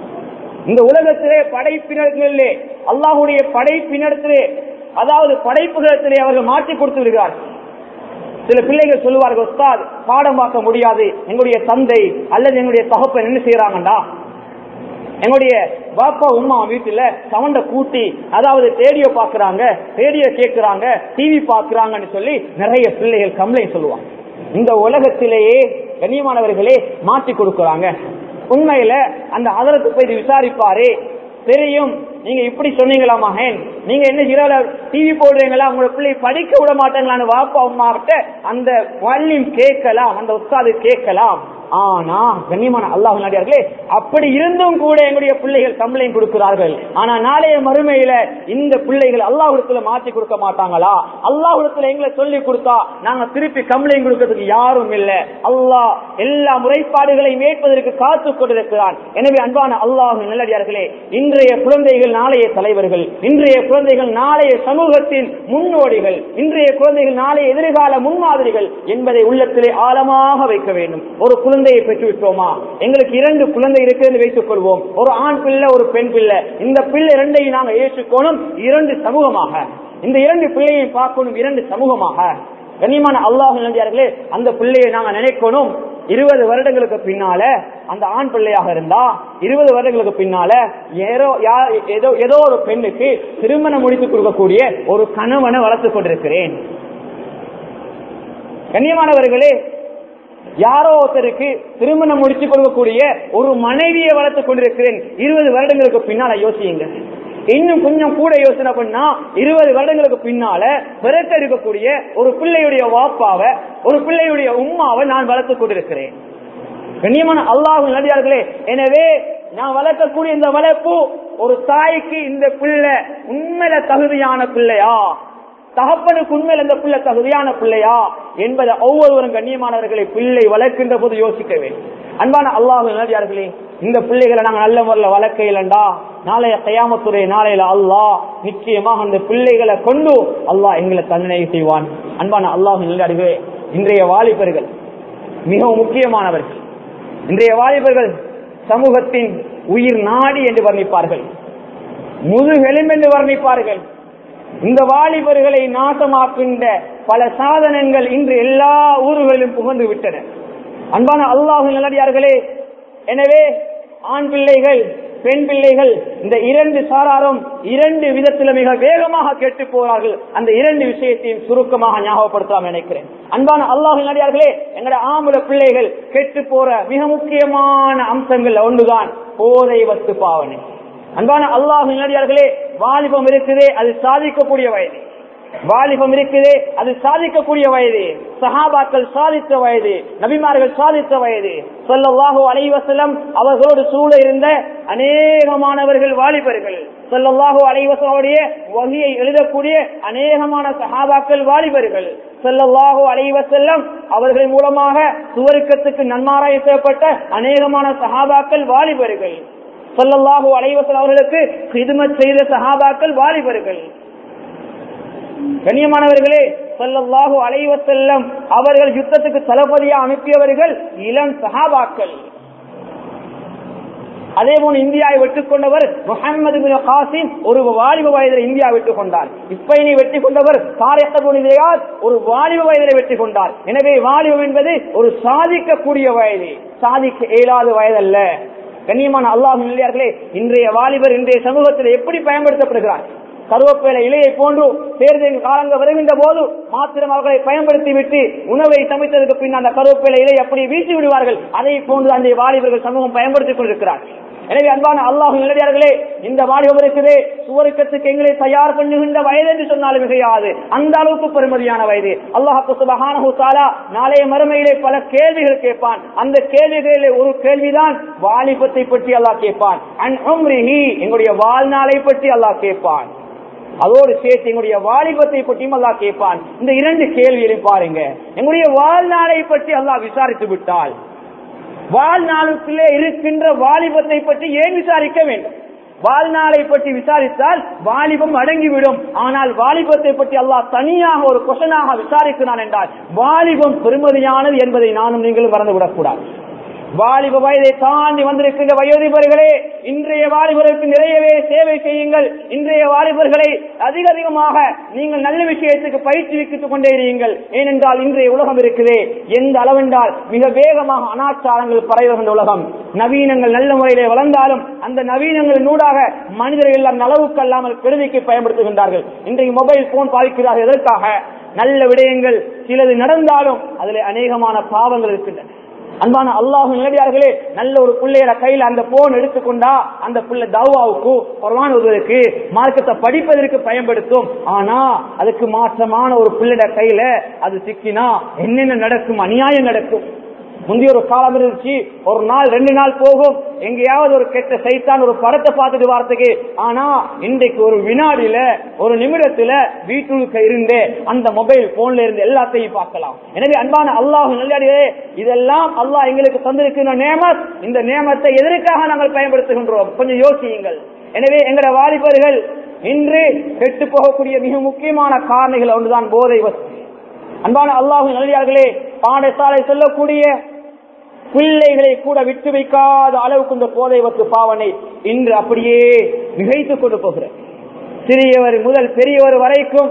S1: இந்த உலகத்திலே படைப்பினர்களே அல்லாஹுடைய படைப்பினத்திலே அதாவது படைப்புகளத்திலே அவர்கள் மாற்றி கொடுத்து விடுகிறார்கள் சில பிள்ளைகள் சொல்லுவார்கள் உஸ்தாத் பாடம் பார்க்க முடியாது எங்களுடைய தந்தை அல்லது எங்களுடைய தகப்பன் என்ன செய்யறாங்கடா எங்களுடைய பாப்பா உமா வீட்டுல சவுண்ட கூட்டி அதாவது ரேடியோ பாக்குறாங்க ரேடியோ கேட்கிறாங்க டிவி பாக்குறாங்கன்னு சொல்லி நிறைய பிள்ளைகள் கம்ப்ளைண்ட் சொல்லுவாங்க இந்த உலகத்திலேயே கண்ணியமானவர்களே மாற்றி கொடுக்கறாங்க உண்மையில அந்த அதற்கு போய் விசாரிப்பாரு தெரியும் நீங்க இப்படி சொன்னீங்களா மகன் நீங்க என்ன இரவுல டிவி போடுறீங்களா உங்களோட பிள்ளை படிக்க விட மாட்டாங்களான்னு வாப்பா அம்மா கிட்ட அந்த வள்ளியும் கேட்கலாம் அந்த உஸ்தாது கேட்கலாம் ஆனா கண்ணியமான அல்லாஹ் நாடியார்களே அப்படி இருந்தும் கூட எங்களுடைய பிள்ளைகள் கம்ப்ளைண்ட் கொடுக்கிறார்கள் ஆனா நாளைய மறுமையில இந்த பிள்ளைகள் அல்லாஹுடத்துல மாற்றி கொடுக்க மாட்டாங்களா அல்லாஹுடத்துல எங்களை சொல்லி கொடுத்தா நாங்க திருப்பி கம்ப்ளைண்ட் கொடுக்கறதுக்கு யாரும் இல்ல அல்லாஹ் எல்லா முறைப்பாடுகளையும் ஏற்பதற்கு காத்து கொண்டிருக்கிறான் எனவே அன்பான அல்லாஹ் நல்லடியார்களே இன்றைய குழந்தைகள் நாளைய தலைவர்கள் இன்றைய குழந்தைகள் நாளைய சமூகத்தின் முன்னோடிகள் இன்றைய குழந்தைகள் நாளைய எதிர்கால முன்மாதிரிகள் என்பதை உள்ளத்திலே ஆழமாக வைக்க வேண்டும் ஒரு குழந்தையை பெற்றுவிட்டோமா எங்களுக்கு இரண்டு குழந்தை இருக்கிறது வைத்துக் கொள்வோம் ஒரு ஆண் பிள்ளை ஒரு பெண் பிள்ளை இந்த பிள்ளை இரண்டையும் நாங்கள் ஏற்றுக்கணும் இரண்டு சமூகமாக இந்த இரண்டு பிள்ளையை பார்க்கணும் இரண்டு சமூகமாக கண்ணியமான அல்லாஹ் நம்பியார்களே அந்த பிள்ளையை நாங்க நினைக்கணும் இருபது வருடங்களுக்கு பின்னால அந்த ஆண் பிள்ளையாக இருந்தா இருபது வருடங்களுக்கு பின்னால ஏதோ யா- ஏதோ ஏதோ ஒரு பெண்ணுக்கு திருமணம் முடித்து கொடுக்கக்கூடிய ஒரு கணவனை வளர்த்துக் கொண்டிருக்கிறேன் கண்ணியமானவர்களே யாரோ ஒருத்தருக்கு திருமணம் முடிச்சு கொடுக்கக்கூடிய ஒரு மனைவியை வளர்த்துக் கொண்டிருக்கிறேன் இருபது வருடங்களுக்கு பின்னால யோசியுங்க இன்னும் கொஞ்சம் கூட யோசனை பண்ணா இருபது வருடங்களுக்கு பின்னால பிறக்க இருக்கக்கூடிய ஒரு பிள்ளையுடைய வாப்பாவை ஒரு பிள்ளையுடைய உம்மாவை நான் வளர்த்துக் கொண்டிருக்கிறேன் கண்ணியமான அல்லாஹ் நடிகார்களே எனவே நான் வளர்க்கக்கூடிய இந்த வளர்ப்பு ஒரு தாய்க்கு இந்த பிள்ளை உண்மையில தகுதியான பிள்ளையா தகப்பனுக்கு உண்மையில் இந்த பிள்ளை தகுதியான பிள்ளையா என்பதை ஒவ்வொருவரும் கண்ணியமானவர்களை பிள்ளை வளர்க்கின்ற போது யோசிக்க வேண்டும் அன்பான அல்லாஹ் நடிகார்களே இந்த பிள்ளைகளை நாங்க நல்ல முறையில் வளர்க்க இல்லண்டா நாளைய கயாமத்துடைய நாளையில அல்லாஹ் நிச்சயமாக அந்த பிள்ளைகளை கொண்டு அல்லாஹ் எங்களை தண்டனை செய்வான் அன்பான அல்லாஹ் நல்லே இன்றைய வாலிபர்கள் மிகவும் முக்கியமானவர்கள் இன்றைய வாலிபர்கள் சமூகத்தின் உயிர் நாடி என்று வர்ணிப்பார்கள் முதுகெலும் என்று வர்ணிப்பார்கள் இந்த வாலிபர்களை நாசமாக்கின்ற பல சாதனங்கள் இன்று எல்லா ஊர்களிலும் புகுந்து விட்டன அன்பான அல்லாஹு நல்லடியார்களே எனவே ஆண் பிள்ளைகள் பெண் பிள்ளைகள் இந்த இரண்டு சாராரும் இரண்டு விதத்தில் மிக வேகமாக கேட்டு போகிறார்கள் அந்த இரண்டு விஷயத்தையும் சுருக்கமாக ஞாபகப்படுத்தலாம் நினைக்கிறேன் அன்பான அல்லாஹ் நடிகார்களே எங்கட ஆம்பளை பிள்ளைகள் கெட்டு போற மிக முக்கியமான அம்சங்கள் ஒன்றுதான் போதை வத்து பாவனை அன்பான அல்லாஹ் நடிகார்களே வாலிபம் இருக்குதே அது சாதிக்கக்கூடிய வயது வாலிபம் இருக்குது அது சாதிக்கக்கூடிய வயது சஹாபாக்கள் சாதித்த வயது நபிமார்கள் சாதித்த வயது சொல்லவாஹு அலைவசலம் அவர்களோடு சூழ இருந்த அநேகமானவர்கள் வாலிபர்கள் சொல்லவாஹு அலைவசமுடைய வகையை எழுதக்கூடிய அநேகமான சஹாபாக்கள் வாலிபர்கள் சொல்லவாஹு அலைவசல்லம் அவர்கள் மூலமாக சுவருக்கத்துக்கு நன்மாராய செய்யப்பட்ட அநேகமான சஹாபாக்கள் வாலிபர்கள் சொல்லல்லாஹு அலைவசல் அவர்களுக்கு ஹிதுமத் செய்த சஹாபாக்கள் வாலிபர்கள் கண்ணியமானவர்களே சொல்லல்லாஹு அலைவசல்லம் அவர்கள் யுத்தத்துக்கு தளபதியா அனுப்பியவர்கள் இளம் சஹாபாக்கள் அதே போல இந்தியாவை வெட்டுக் கொண்டவர் முகமது பின் காசிம் ஒரு வாலிப வயதில் இந்தியா வெட்டுக் கொண்டார் இப்பயினை வெற்றி கொண்டவர் தாரேசபுனிதையார் ஒரு வாலிப வயதில் வெற்றி கொண்டார் எனவே வாலிபம் என்பது ஒரு சாதிக்கக்கூடிய வயது சாதிக்க இயலாத வயதல்ல கண்ணியமான அல்லாஹ் இல்லையார்களே இன்றைய வாலிபர் இன்றைய சமூகத்தில் எப்படி பயன்படுத்தப்படுகிறார் கருவேப்பிலை இலையை போன்று தேர்தல் காலங்கள் வருகின்ற போது மாத்திரம் அவர்களை பயன்படுத்தி விட்டு உணவை சமைத்ததுக்கு பின் அந்த கருவேப்பிலை இலை அப்படி வீசி விடுவார்கள் அதை போன்று அந்த வாலிபர்கள் சமூகம் பயன்படுத்திக் கொண்டிருக்கிறார் எனவே அன்பான அல்லாஹு நிலையார்களே இந்த வாலிபம் இருக்குதே சுவருக்கத்துக்கு எங்களை தயார் பண்ணுகின்ற வயது என்று சொன்னாலும் மிகையாது அந்த அளவுக்கு பெருமதியான வயது அல்லாஹு சுபஹானஹு தஆலா நாளைய மறுமையிலே பல கேள்விகள் கேட்பான் அந்த கேள்விகளிலே ஒரு கேள்விதான் வாலிபத்தை பற்றி அல்லாஹ் கேட்பான் அன் உம்ரிஹி எங்களுடைய வாழ்நாளை பற்றி அல்லாஹ் கேட்பான் அதோடு சேர்த்து எங்களுடைய வாலிபத்தை பற்றியும் அல்லாஹ் கேட்பான் இந்த இரண்டு கேள்விகளையும் பாருங்க எங்களுடைய வாழ்நாளை பற்றி அல்லாஹ் விசாரித்து விட்டால் வாழ்நாளுக்குள்ளே இருக்கின்ற வாலிபத்தை பற்றி ஏன் விசாரிக்க வேண்டும் வாழ்நாளை பற்றி விசாரித்தால் வாலிபம் அடங்கிவிடும் ஆனால் வாலிபத்தை பற்றி அல்லாஹ் தனியாக ஒரு கொஷனாக விசாரிக்கிறான் என்றால் வாலிபம் பெருமதியானது என்பதை நானும் நீங்களும் மறந்துவிடக் கூடாது வாலிப வயதை தாண்டி வந்திருக்கின்ற வயோதிபர்களே இன்றைய வாலிபர்களுக்கு நிறையவே சேவை செய்யுங்கள் இன்றைய வாலிபர்களை அதிக அதிகமாக நீங்கள் நல்ல விஷயத்துக்கு பயிற்றுவித்துக் கொண்டே இருங்கள் ஏனென்றால் இன்றைய உலகம் இருக்குதே எந்த அளவென்றால் மிக வேகமாக அனாச்சாரங்கள் பரவுகின்ற உலகம் நவீனங்கள் நல்ல முறையிலே வளர்ந்தாலும் அந்த நவீனங்கள் நூடாக மனிதர்கள் எல்லாம் நலவுக்கு அல்லாமல் பெருமைக்கு பயன்படுத்துகின்றார்கள் இன்றைக்கு மொபைல் போன் பாதிக்கிறார்கள் எதற்காக நல்ல விடயங்கள் சிலது நடந்தாலும் அதில் அநேகமான பாவங்கள் இருக்கின்றன அன்பான அல்லாஹு நேரடியார்களே நல்ல ஒரு பிள்ளையோட கையில அந்த போன் எடுத்துக்கொண்டா அந்த பிள்ளை தவாவுக்கு குர்வான் ஓதுவதற்கு மார்க்கத்தை படிப்பதற்கு பயன்படுத்தும் ஆனா அதுக்கு மாற்றமான ஒரு பிள்ளைட கையில அது சிக்கினா என்னென்ன நடக்கும் அநியாயம் நடக்கும் முந்தைய ஒரு காலம் இருந்துச்சு ஒரு நாள் ரெண்டு நாள் போகும் எங்கேயாவது ஒரு கெட்ட சைத்தான் ஒரு படத்தை பார்த்துட்டு வாரத்துக்கு ஆனா இன்றைக்கு ஒரு வினாடியில ஒரு நிமிடத்துல வீட்டுக்கு இருந்தே அந்த மொபைல் போன்ல இருந்து எல்லாத்தையும் பார்க்கலாம் எனவே அன்பான அல்லாஹ் நல்லடியே இதெல்லாம் அல்லாஹ் எங்களுக்கு தந்திருக்கிற நேமத் இந்த நேமத்தை எதற்காக நாங்கள் பயன்படுத்துகின்றோம் கொஞ்சம் யோசியுங்கள் எனவே எங்கட வாலிபர்கள் இன்று கெட்டு போகக்கூடிய மிக முக்கியமான காரணிகள் ஒன்றுதான் போதை வசதி அன்பான அல்லாஹு நல்லியார்களே பாடசாலை செல்லக்கூடிய பிள்ளைகளை கூட விட்டு வைக்காத அளவுக்கு இந்த போதை வத்து பாவனை இன்று அப்படியே மிகைத்துக் கொண்டு போகிறது சிறியவர் முதல் பெரியவர் வரைக்கும்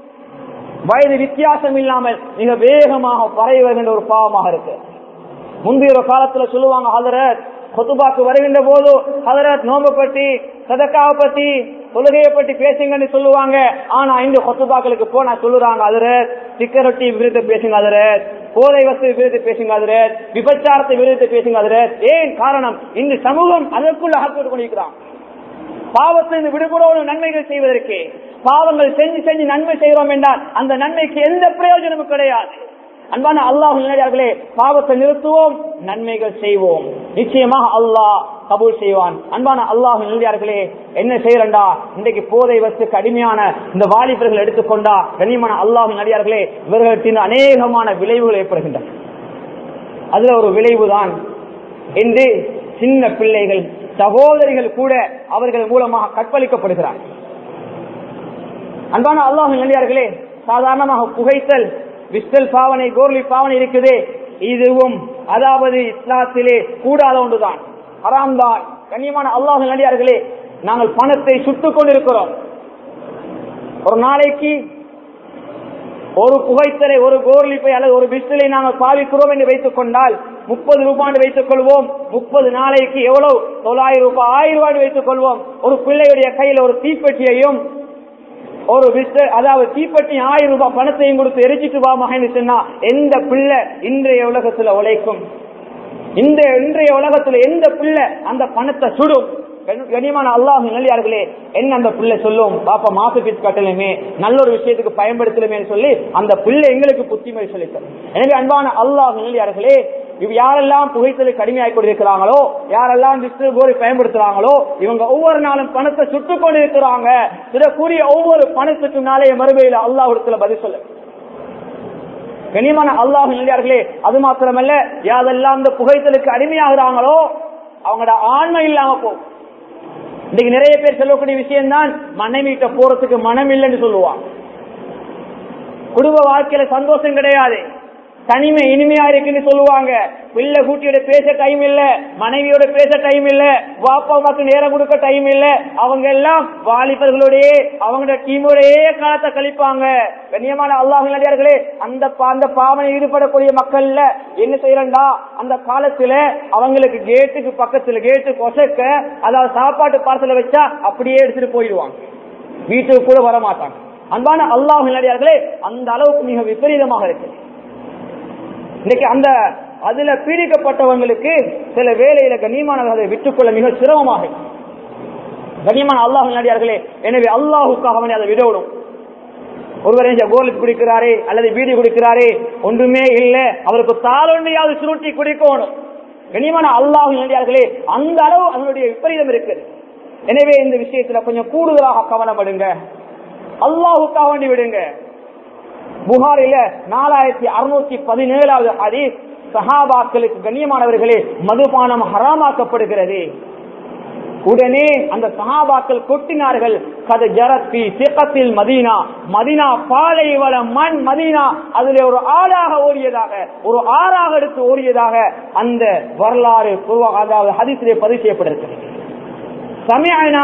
S1: வயது வித்தியாசம் இல்லாமல் மிக வேகமாக பரவி வருகின்ற ஒரு பாவமாக இருக்கு முந்தைய ஒரு காலத்துல சொல்லுவாங்க ஹதரத் கொத்துபாக்கு வருகின்ற போது ஹதரத் நோம்பு பற்றி சதக்காவை பத்தி தொழுகையை பற்றி பேசுங்கன்னு சொல்லுவாங்க ஆனா இந்த கொத்துபாக்களுக்கு போனா சொல்லுறாங்க அதரத் சிக்கரொட்டி விருது பேசுங்க அதரத் போதை வசதி விருது பேசுங்க அதரத் விபச்சாரத்தை விருது பேசுங்க அதரத் ஏன் காரணம் இந்த சமூகம் அதற்குள்ள ஆக்கிட்டு கொண்டிருக்கிறான் பாவத்திலிருந்து விடுபடணும் நன்மைகள் செய்வதற்கு பாவங்கள் செஞ்சு செஞ்சு நன்மை செய்கிறோம் என்றால் அந்த நன்மைக்கு எந்த பிரயோஜனமும் கிடையாது அன்பான அல்லாஹ் நிலையார்களே பாவத்தை நிறுத்துவோம் நன்மைகள் செய்வோம் நிச்சயமாக அல்லாஹ் கபூல் செய்வான் அன்பான அல்லாஹ் நிலையார்களே என்ன செய்யறண்டா இன்றைக்கு போதை வசுக்கு அடிமையான இந்த வாலிபர்கள் எடுத்துக்கொண்டா கண்ணியமான அல்லாஹ் நடிகார்களே இவர்களுக்கு அநேகமான விளைவுகள் ஏற்படுகின்றன அதுல ஒரு விளைவுதான் என்று சின்ன பிள்ளைகள் சகோதரிகள் கூட அவர்கள் மூலமாக கற்பழிக்கப்படுகிறார் அன்பான அல்லாஹ் நல்லியார்களே சாதாரணமாக புகைத்தல் விஸ்டல் பாவனை கோர்லி பாவனை இருக்குது இதுவும் அதாவது இஸ்லாத்திலே கூடாத ஒன்றுதான் ஹராம்தான் கண்ணியமான அல்லாஹ் நல்லியார்களே நாங்கள் பணத்தை சுட்டுக் கொண்டிருக்கிறோம் ஒரு நாளைக்கு ஒரு புகைத்தலை ஒரு கோர்லிப்பை அல்லது ஒரு பிஸ்டலை நாங்கள் பாவிக்கிறோம் என்று வைத்துக் கொண்டால் முப்பது ரூபாய் வைத்துக் கொள்வோம் முப்பது நாளைக்கு எவ்வளவு தொள்ளாயிரம் ரூபாய் ஆயிரம் ரூபாய் வைத்துக் கொள்வோம் ஒரு பிள்ளையுடைய கையில் ஒரு தீப்பெட்டியையும் ஒரு பிஸ்டல் அதாவது தீப்பெட்டி ஆயிரம் ரூபாய் பணத்தையும் கொடுத்து எரிச்சிட்டு வா மகன் சொன்னா எந்த பிள்ளை இன்றைய உலகத்துல உழைக்கும் இந்த இன்றைய உலகத்துல எந்த பிள்ளை அந்த பணத்தை சுடும் கனிமான அல்லாஹ் நல்லியார்களே என்ன அந்த பிள்ளை சொல்லும் பாப்பா மாசு பீஸ் கட்டலுமே நல்ல ஒரு விஷயத்துக்கு பயன்படுத்தலுமே சொல்லி அந்த பிள்ளை எங்களுக்கு புத்திமதி சொல்லித்தரும் எனவே அன்பான அல்லாஹ் நல்லியார்களே இவ் யாரெல்லாம் புகைத்தலுக்கு கடுமையாகி கொண்டிருக்கிறாங்களோ யாரெல்லாம் டிஸ்டல் கோரி பயன்படுத்துறாங்களோ இவங்க ஒவ்வொரு நாளும் பணத்தை சுட்டுக் கொண்டிருக்கிறாங்க கூறிய ஒவ்வொரு பணத்துக்கு நாளைய மறுமையில அல்லாஹ் இடத்துல பதில் சொல்லு கனிமான அல்லாஹ் நல்லியார்களே அது மாத்திரமல்ல யாரெல்லாம் இந்த புகைத்தலுக்கு அடிமையாகிறாங்களோ அவங்களோட ஆண்மை இல்லாம போகும் இன்னைக்கு நிறைய பேர் சொல்லக்கூடிய விஷயம் தான் மனைவிட்ட போறதுக்கு மனம் இல்லைன்னு சொல்லுவான் குடும்ப வாழ்க்கையில சந்தோஷம் கிடையாது தனிமை இனிமையா இருக்குன்னு சொல்லுவாங்க பிள்ளை கூட்டியோட பேச டைம் இல்ல மனைவியோட பேச டைம் இல்ல வாப்பா அம்மாக்கு நேரம் கொடுக்க டைம் இல்ல அவங்க எல்லாம் வாலிபர்களோடயே அவங்களோட டீமோடயே காலத்தை கழிப்பாங்க கண்ணியமான அல்லாஹர்களே அந்த அந்த பாவனை ஈடுபடக்கூடிய மக்கள்ல என்ன செய்யறா அந்த காலத்துல அவங்களுக்கு கேட்டுக்கு பக்கத்துல கேட்டு கொசக்க அதாவது சாப்பாட்டு பார்சல வச்சா அப்படியே எடுத்துட்டு போயிடுவாங்க வீட்டுக்கு கூட வர மாட்டாங்க அன்பான அல்லாஹ் நல்லடியார்களே அந்த அளவுக்கு மிக விபரீதமாக இருக்கு இன்னைக்கு அந்த அதுல பீடிக்கப்பட்டவங்களுக்கு சில வேலையில கண்ணியமானவர்களை விட்டுக்கொள்ள மிக சிரமமாக கண்ணியமான அல்லாஹ் நடிகார்களே எனவே அல்லாஹுக்காக அவனை அதை விடவிடும் ஒருவர் கோலுக்கு குடிக்கிறாரே அல்லது பீடி குடிக்கிறாரே ஒன்றுமே இல்லை அவருக்கு தாளொன்னையாவது சுருட்டி குடிக்கணும் கண்ணியமான அல்லாஹ் நடிகார்களே அந்த அளவு அதனுடைய விபரீதம் இருக்குது எனவே இந்த விஷயத்துல கொஞ்சம் கூடுதலாக கவனப்படுங்க அல்லாஹுக்காக வேண்டி விடுங்க புகாரில நாலாயிரத்தி அறுநூத்தி பதினேழாவது ஹதீஸ் சஹாபாக்களுக்கு கண்ணியமானவர்களே மதுபானம் ஹராமாக்கப்படுகிறது உடனே அந்த சஹாபாக்கள் கொட்டினார்கள் கத ஜரத்தி சிக்கத்தில் மதீனா மதினா பாலைவள மண் மதீனா அதுல ஒரு ஆளாக ஓடியதாக ஒரு ஆறாக எடுத்து ஓடியதாக அந்த வரலாறு அதாவது ஹதீசிலே பதிவு செய்யப்பட்டிருக்கிறது சமயனா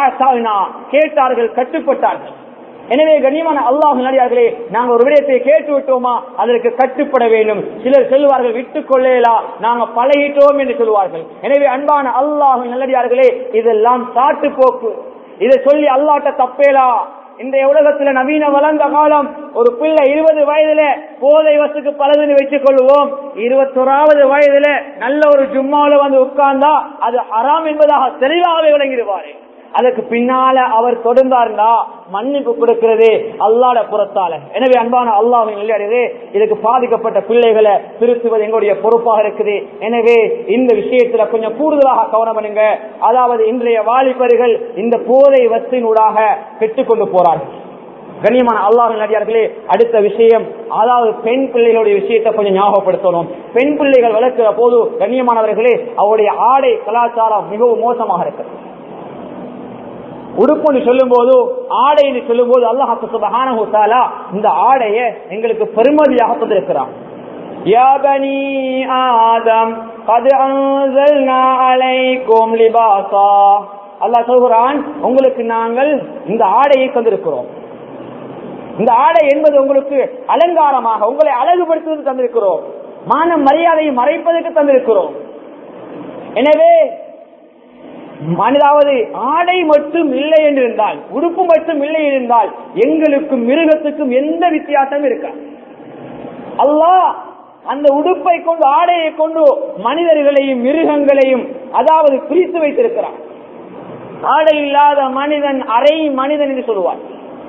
S1: கேட்டார்கள் கட்டுப்பட்டார்கள் எனவே கண்ணியமான அல்லாஹ் நடிகார்களே நாங்கள் ஒரு விடயத்தை கேட்டு விட்டோமா அதற்கு கட்டுப்பட வேண்டும் சிலர் சொல்லுவார்கள் விட்டுக் கொள்ளேலா நாங்க பழகிட்டோம் என்று சொல்லுவார்கள் எனவே அன்பான அல்லாஹ் நல்லடியார்களே இதெல்லாம் சாட்டு போக்கு இதை சொல்லி அல்லாட்ட தப்பேலா இன்றைய உலகத்துல நவீன வளர்ந்த காலம் ஒரு பிள்ளை இருபது வயதுல போதை வசுக்கு பலதுன்னு வச்சுக் கொள்வோம் இருபத்தோராவது வயதுல நல்ல ஒரு ஜும்மாவில வந்து உட்கார்ந்தா அது அறாம் என்பதாக தெளிவாகவே விளங்கிடுவாரு அதுக்கு பின்னால அவர் தொடர்ந்தார்னா மன்னிப்பு கொடுக்கிறது அல்லாட புறத்தால எனவே அன்பான அல்லாஹின் நிலையடையது இதுக்கு பாதிக்கப்பட்ட பிள்ளைகளை திருத்துவது எங்களுடைய பொறுப்பாக இருக்குது எனவே இந்த விஷயத்துல கொஞ்சம் கூடுதலாக கவனம் பண்ணுங்க அதாவது இன்றைய வாலிபர்கள் இந்த போதை வத்தினூடாக கெட்டுக்கொண்டு போறார்கள் கண்ணியமான அல்லாஹ் நடிகார்களே அடுத்த விஷயம் அதாவது பெண் பிள்ளைகளுடைய விஷயத்தை கொஞ்சம் ஞாபகப்படுத்தணும் பெண் பிள்ளைகள் வளர்க்கிற போது கண்ணியமானவர்களே அவருடைய ஆடை கலாச்சாரம் மிகவும் மோசமாக இருக்கிறது உடுப்புன்னு சொல்லும் போது ஆடைன்னு சொல்லும் போது அல்லாஹு சுபஹானஹு தஆலா இந்த ஆடைய எங்களுக்கு பெருமதியாக தந்திருக்கிறான் யா பனி ஆதம் قد انزلنا عليكم لباسا அல்லாஹ் சொல்கிறான் உங்களுக்கு நாங்கள் இந்த ஆடையை தந்திருக்கிறோம் இந்த ஆடை என்பது உங்களுக்கு அலங்காரமாக உங்களை அழகுபடுத்துவது தந்திருக்கிறோம் மான மரியாதையை மறைப்பதற்கு தந்திருக்கிறோம் எனவே மனதாவது ஆடை மட்டும் இல்லை என்று இருந்தால் உடுப்பு மட்டும் இல்லை இருந்தால் எங்களுக்கும் மிருகத்துக்கும் எந்த வித்தியாசமும் இருக்கா அல்லாஹ் அந்த உடுப்பை கொண்டு ஆடையை கொண்டு மனிதர்களையும் மிருகங்களையும் அதாவது பிரித்து வைத்திருக்கிறான் ஆடை இல்லாத மனிதன் அரை மனிதன் என்று சொல்லுவார்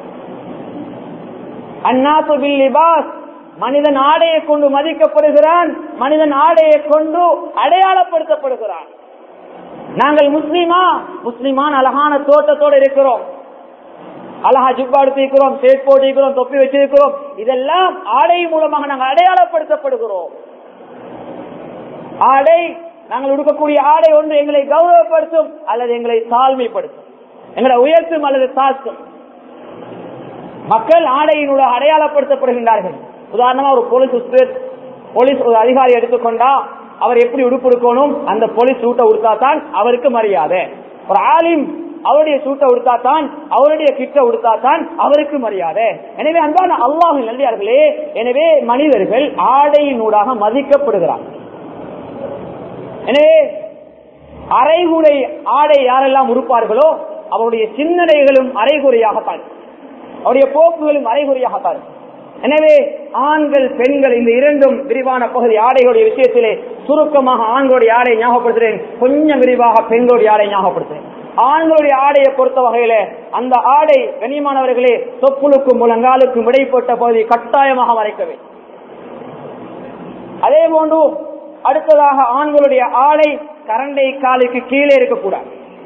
S1: அந்நாத்து பில் லிபாஸ் மனிதன் ஆடையை கொண்டு மதிக்கப்படுகிறான் மனிதன் ஆடையை கொண்டு அடையாளப்படுத்தப்படுகிறான் நாங்கள் முஸ்லீமா முஸ்லிமான் அழகான தோட்டத்தோடு இருக்கிறோம் அழகா ஜிப்பா எடுத்திருக்கிறோம் சேட் போட்டிருக்கிறோம் தொப்பி வச்சிருக்கிறோம் இதெல்லாம் ஆடை மூலமாக நாங்கள் அடையாளப்படுத்தப்படுகிறோம் ஆடை நாங்கள் உடுக்கக்கூடிய ஆடை ஒன்று எங்களை கௌரவப்படுத்தும் அல்லது எங்களை தாழ்மைப்படுத்தும் எங்களை உயர்த்தும் அல்லது தாழ்த்தும் மக்கள் ஆடையினூட அடையாளப்படுத்தப்படுகின்றார்கள் உதாரணமா ஒரு போலீஸ் உஸ்பேத் போலீஸ் ஒரு அதிகாரி எடுத்துக்கொண்டா அவர் எப்படி உடுப்பு எடுக்கணும் அந்த போலீஸ் சூட்டை உடுத்தாதான் அவருக்கு மரியாதை ஒரு ஆலிம் அவருடைய சூட்டை உடுத்தாத்தான் அவருடைய கிட்ட உடுத்தாத்தான் அவருக்கு மரியாதை எனவே அன்பான அல்லாஹ் நல்லியார்களே எனவே மனிதர்கள் ஆடையினூடாக மதிக்கப்படுகிறார் எனவே அரைகுறை ஆடை யாரெல்லாம் உடுப்பார்களோ அவருடைய சிந்தனைகளும் அரைகுறையாகத்தான் அவருடைய போக்குகளும் அரைகுறையாகத்தான் எனவே ஆண்கள் பெண்கள் இந்த இரண்டும் விரிவான பகுதி ஆடைகளுடைய விஷயத்திலே சுருக்கமாக ஆண்களுடைய ஆடை ஞாபகப்படுத்துகிறேன் கொஞ்சம் விரிவாக பெண்களுடைய ஆடை ஞாபகப்படுத்துகிறேன் ஆண்களுடைய ஆடையை பொறுத்த வகையில அந்த ஆடை கண்ணியமானவர்களே தொப்புளுக்கும் முழங்காலுக்கும் இடைப்பட்ட பகுதி கட்டாயமாக மறைக்க வேண்டும் அதே போன்று அடுத்ததாக ஆண்களுடைய ஆடை கரண்டை காலுக்கு கீழே இருக்கக்கூடாது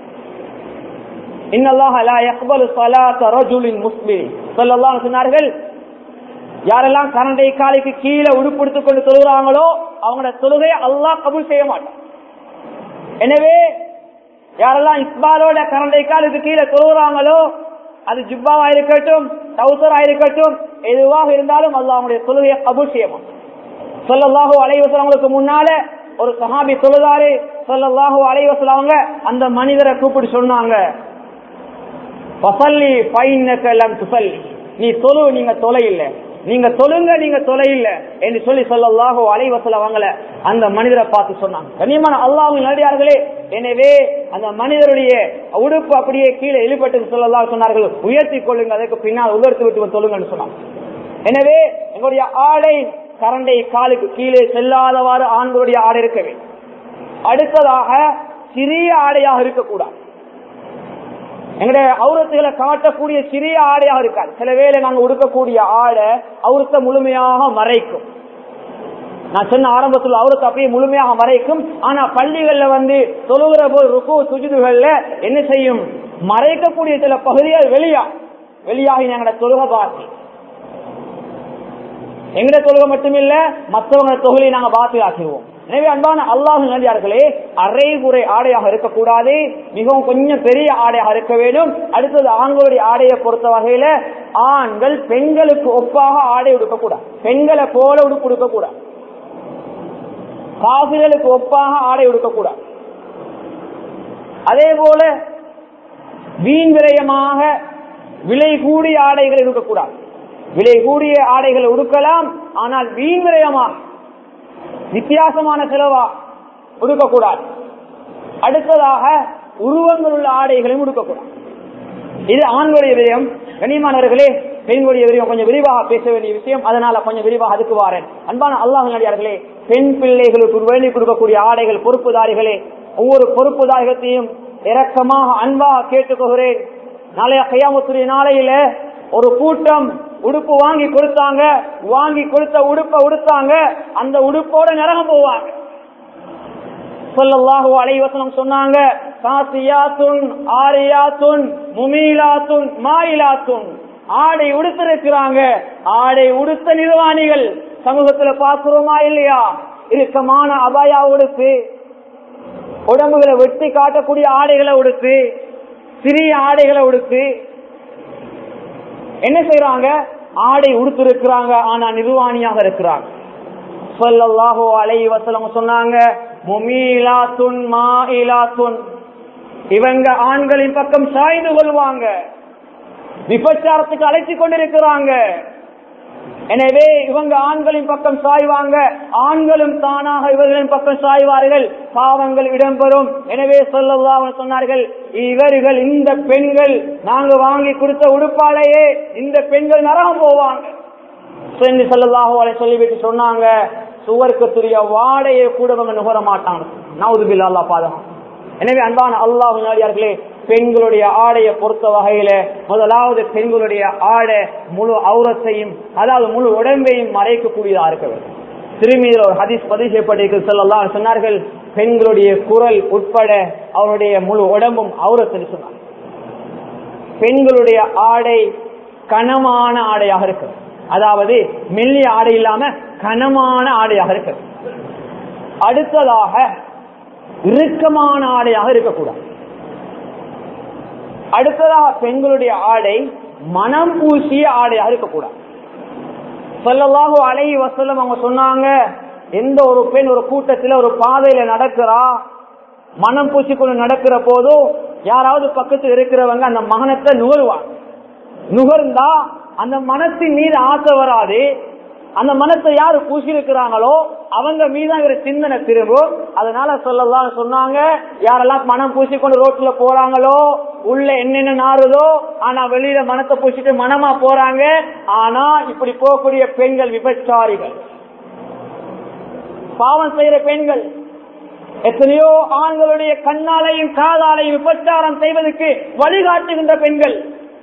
S1: சொன்னார்கள் யாரெல்லாம் கரண்டை காலுக்கு கீழே உடுப்படுத்திக் கொண்டு தொழுகிறாங்களோ அவங்களோட தொழுகையை அல்லாஹ் கபூல் செய்ய மாட்டான் எனவே யாரெல்லாம் இஸ்பாலோட கரண்டை காலுக்கு கீழே தொழுகிறாங்களோ அது ஜிப்பாவா இருக்கட்டும் டவுசரா இருக்கட்டும் எதுவாக இருந்தாலும் அல்லாஹ் அவங்களுடைய தொழுகையை கபூல் செய்ய மாட்டான் சொல்லல்லாஹோ அலைவசலவங்களுக்கு முன்னால ஒரு சஹாபி தொழுதாரு சொல்லல்லாஹோ அலைவசலவங்க அந்த மனிதரை கூப்பிட்டு சொன்னாங்க பசல்லி பைனக்கலம் துசல்லி நீ தொழு நீங்க தொலை இல்ல நீங்க தொழுங்க நீங்க தொலை இல்ல என்று சொல்லி சொல்லல்லாஹோ அலைவசல அவங்கள அந்த மனிதரை பார்த்து சொன்னாங்க கண்ணியமான அல்லாஹின் நடிகார்களே எனவே அந்த மனிதருடைய உடுப்பு அப்படியே கீழே இழுபட்டு சொல்லல்லா சொன்னார்கள் உயர்த்தி கொள்ளுங்க அதற்கு பின்னால் உயர்த்தி விட்டு சொல்லுங்கன்னு சொன்னாங்க எனவே எங்களுடைய ஆடை கரண்டை காலுக்கு கீழே செல்லாதவாறு ஆண்களுடைய ஆடை இருக்க வேண்டும் அடுத்ததாக சிறிய ஆடையாக இருக்கக்கூடாது எங்களுடைய அவுரத்துகளை காட்டக்கூடிய சிறிய ஆடையாக இருக்காது சில வேளை நாங்க உடுக்கக்கூடிய ஆடை அவுரத்தை முழுமையாக மறைக்கும் நான் சொன்ன ஆரம்பத்தில் அவருக்கு அப்படியே முழுமையாக மறைக்கும் ஆனா பள்ளிகள்ல வந்து தொழுகிற போது ருக்கு சுஜிதுகள்ல என்ன செய்யும் மறைக்கக்கூடிய சில பகுதிகள் வெளியா வெளியாகி எங்களோட தொழுக பாக்கி எங்கட தொழுகை மட்டுமில்ல மற்றவங்க தொகுதியை நாங்க பாத்து ஆக்கிடுவோம் எனவே அன்பான அல்லாஹ் நடிகார்களே அரைகுறை ஆடையாக இருக்கக்கூடாது மிகவும் கொஞ்சம் பெரிய ஆடையாக இருக்க வேண்டும் அடுத்தது ஆண்களுடைய ஆடையை பொறுத்த வகையில ஆண்கள் பெண்களுக்கு ஒப்பாக ஆடை உடுக்கக்கூடாது பெண்களை போல உடுப்பு உடுக்கக்கூடாது காசுகளுக்கு ஒப்பாக ஆடை உடுக்கக்கூடாது அதே போல வீண் விரயமாக விலை கூடிய ஆடைகள் இருக்கக்கூடாது விலை கூடிய ஆடைகளை உடுக்கலாம் ஆனால் வீண் விரயமாக வித்தியாசமான செலவா உடுக்கக்கூடாது அடுத்ததாக உருவங்கள் உள்ள ஆடைகளையும் உடுக்கக்கூடாது இது ஆண்களுடைய விரயம் கண்ணியமானவர்களே பெண்களுடைய விரயம் கொஞ்சம் விரிவாக பேச வேண்டிய விஷயம் அதனால கொஞ்சம் விரிவாக அதுக்கு வாரேன் அன்பான அல்லாஹ் நடிகார்களே பெண் பிள்ளைகளுக்கு வேண்டி கொடுக்கக்கூடிய ஆடைகள் பொறுப்புதாரிகளே ஒவ்வொரு பொறுப்புதாரிகத்தையும் இரக்கமாக அன்பாக கேட்டுக்கொள்கிறேன் நாளைய கையாமத்துடைய நாளையில ஒரு கூட்டம் உடுப்பு வாங்கி கொடுத்தாங்க வாங்கி கொடுத்த உடுப்பை உடுத்தாங்க அந்த உடுப்போட நரகம் போவாங்க சொல்லல்லாஹு அலைவசனம் சொன்னாங்க காசியாத்துன் ஆரியாத்துன் முமீலாத்துன் மாயிலாத்துன் ஆடை உடுத்திருக்கிறாங்க ஆடை உடுத்த நிர்வாணிகள் சமூகத்துல பாக்குறோமா இல்லையா இறுக்கமான அபாயா உடுப்பு உடம்புகளை வெட்டி காட்டக்கூடிய ஆடைகளை உடுத்து சிறிய ஆடைகளை உடுத்து என்ன செய்யறாங்க ஆடை உடுத்திருக்கிறாங்க ஆனா நிர்வாணியாக இருக்கிறாங்க சொல்லல்லாஹோ அலை வசலம் சொன்னாங்க முமீலாத்துன் மாயிலாத்துன் இவங்க ஆண்களின் பக்கம் சாய்ந்து கொள்வாங்க விபச்சாரத்துக்கு அழைத்து கொண்டிருக்கிறாங்க எனவே இவங்க ஆண்களின் பக்கம் சாய்வாங்க ஆண்களும் தானாக இவர்களின் பக்கம் சாய்வார்கள் பாவங்கள் இடம்பெறும் எனவே சொல்லவா சொன்னார்கள் இவர்கள் இந்த பெண்கள் நாங்க வாங்கி கொடுத்த உடுப்பாளையே இந்த பெண்கள் நரகம் போவாங்க சென்று சொல்லலாக சொல்லிவிட்டு சொன்னாங்க சுவர்க்கத்துடைய வாடையை கூட அவங்க நுகர மாட்டாங்க நவுதுபில் அல்லா பாதகம் எனவே அன்பான அல்லாஹ் நாடியார்களே பெண்களுடைய ஆடையை பொறுத்த வகையில முதலாவது பெண்களுடைய ஆடை முழு அவுரத்தையும் அதாவது முழு உடம்பையும் மறைக்கக்கூடியதா இருக்க வேண்டும் திரும்பியில் ஒரு ஹதீஸ் பதிவு செய்யப்பட்டிருக்கு சொல்லலாம் சொன்னார்கள் பெண்களுடைய குரல் உட்பட அவருடைய முழு உடம்பும் அவுரத்தில் சொன்னார் பெண்களுடைய ஆடை கனமான ஆடையாக இருக்கு அதாவது மெல்லிய ஆடை இல்லாம கனமான ஆடையாக இருக்கு அடுத்ததாக இறுக்கமான ஆடையாக இருக்கக்கூடாது அடுத்ததாக பெண்களுடைய ஆடை மனம் பூசிய ஆடையாக இருக்கக்கூடாது சொல்லலாக அலை வசலம் அவங்க சொன்னாங்க எந்த ஒரு பெண் ஒரு கூட்டத்தில் ஒரு பாதையில நடக்கிறா மனம் பூசிக்கொண்டு நடக்கிற போதோ யாராவது பக்கத்தில் இருக்கிறவங்க அந்த மகனத்தை நுகருவாங்க நுகர்ந்தா அந்த மனத்தின் மீது ஆசை வராது அந்த மனத்தை யாரு பூசியிருக்கிறாங்களோ அவங்க மீதாங்கிற சிந்தனை திரும்பும் அதனால சொல்லலாம் சொன்னாங்க யாரெல்லாம் மனம் பூசிக்கொண்டு ரோட்ல போறாங்களோ உள்ள என்னென்ன நாறுதோ ஆனா வெளியில மனத்தை பூசிட்டு மனமா போறாங்க ஆனா இப்படி போகக்கூடிய பெண்கள் விபச்சாரிகள் பாவம் செய்யற பெண்கள் எத்தனையோ ஆண்களுடைய கண்ணாலையும் காதாலையும் விபச்சாரம் செய்வதற்கு வழிகாட்டுகின்ற பெண்கள்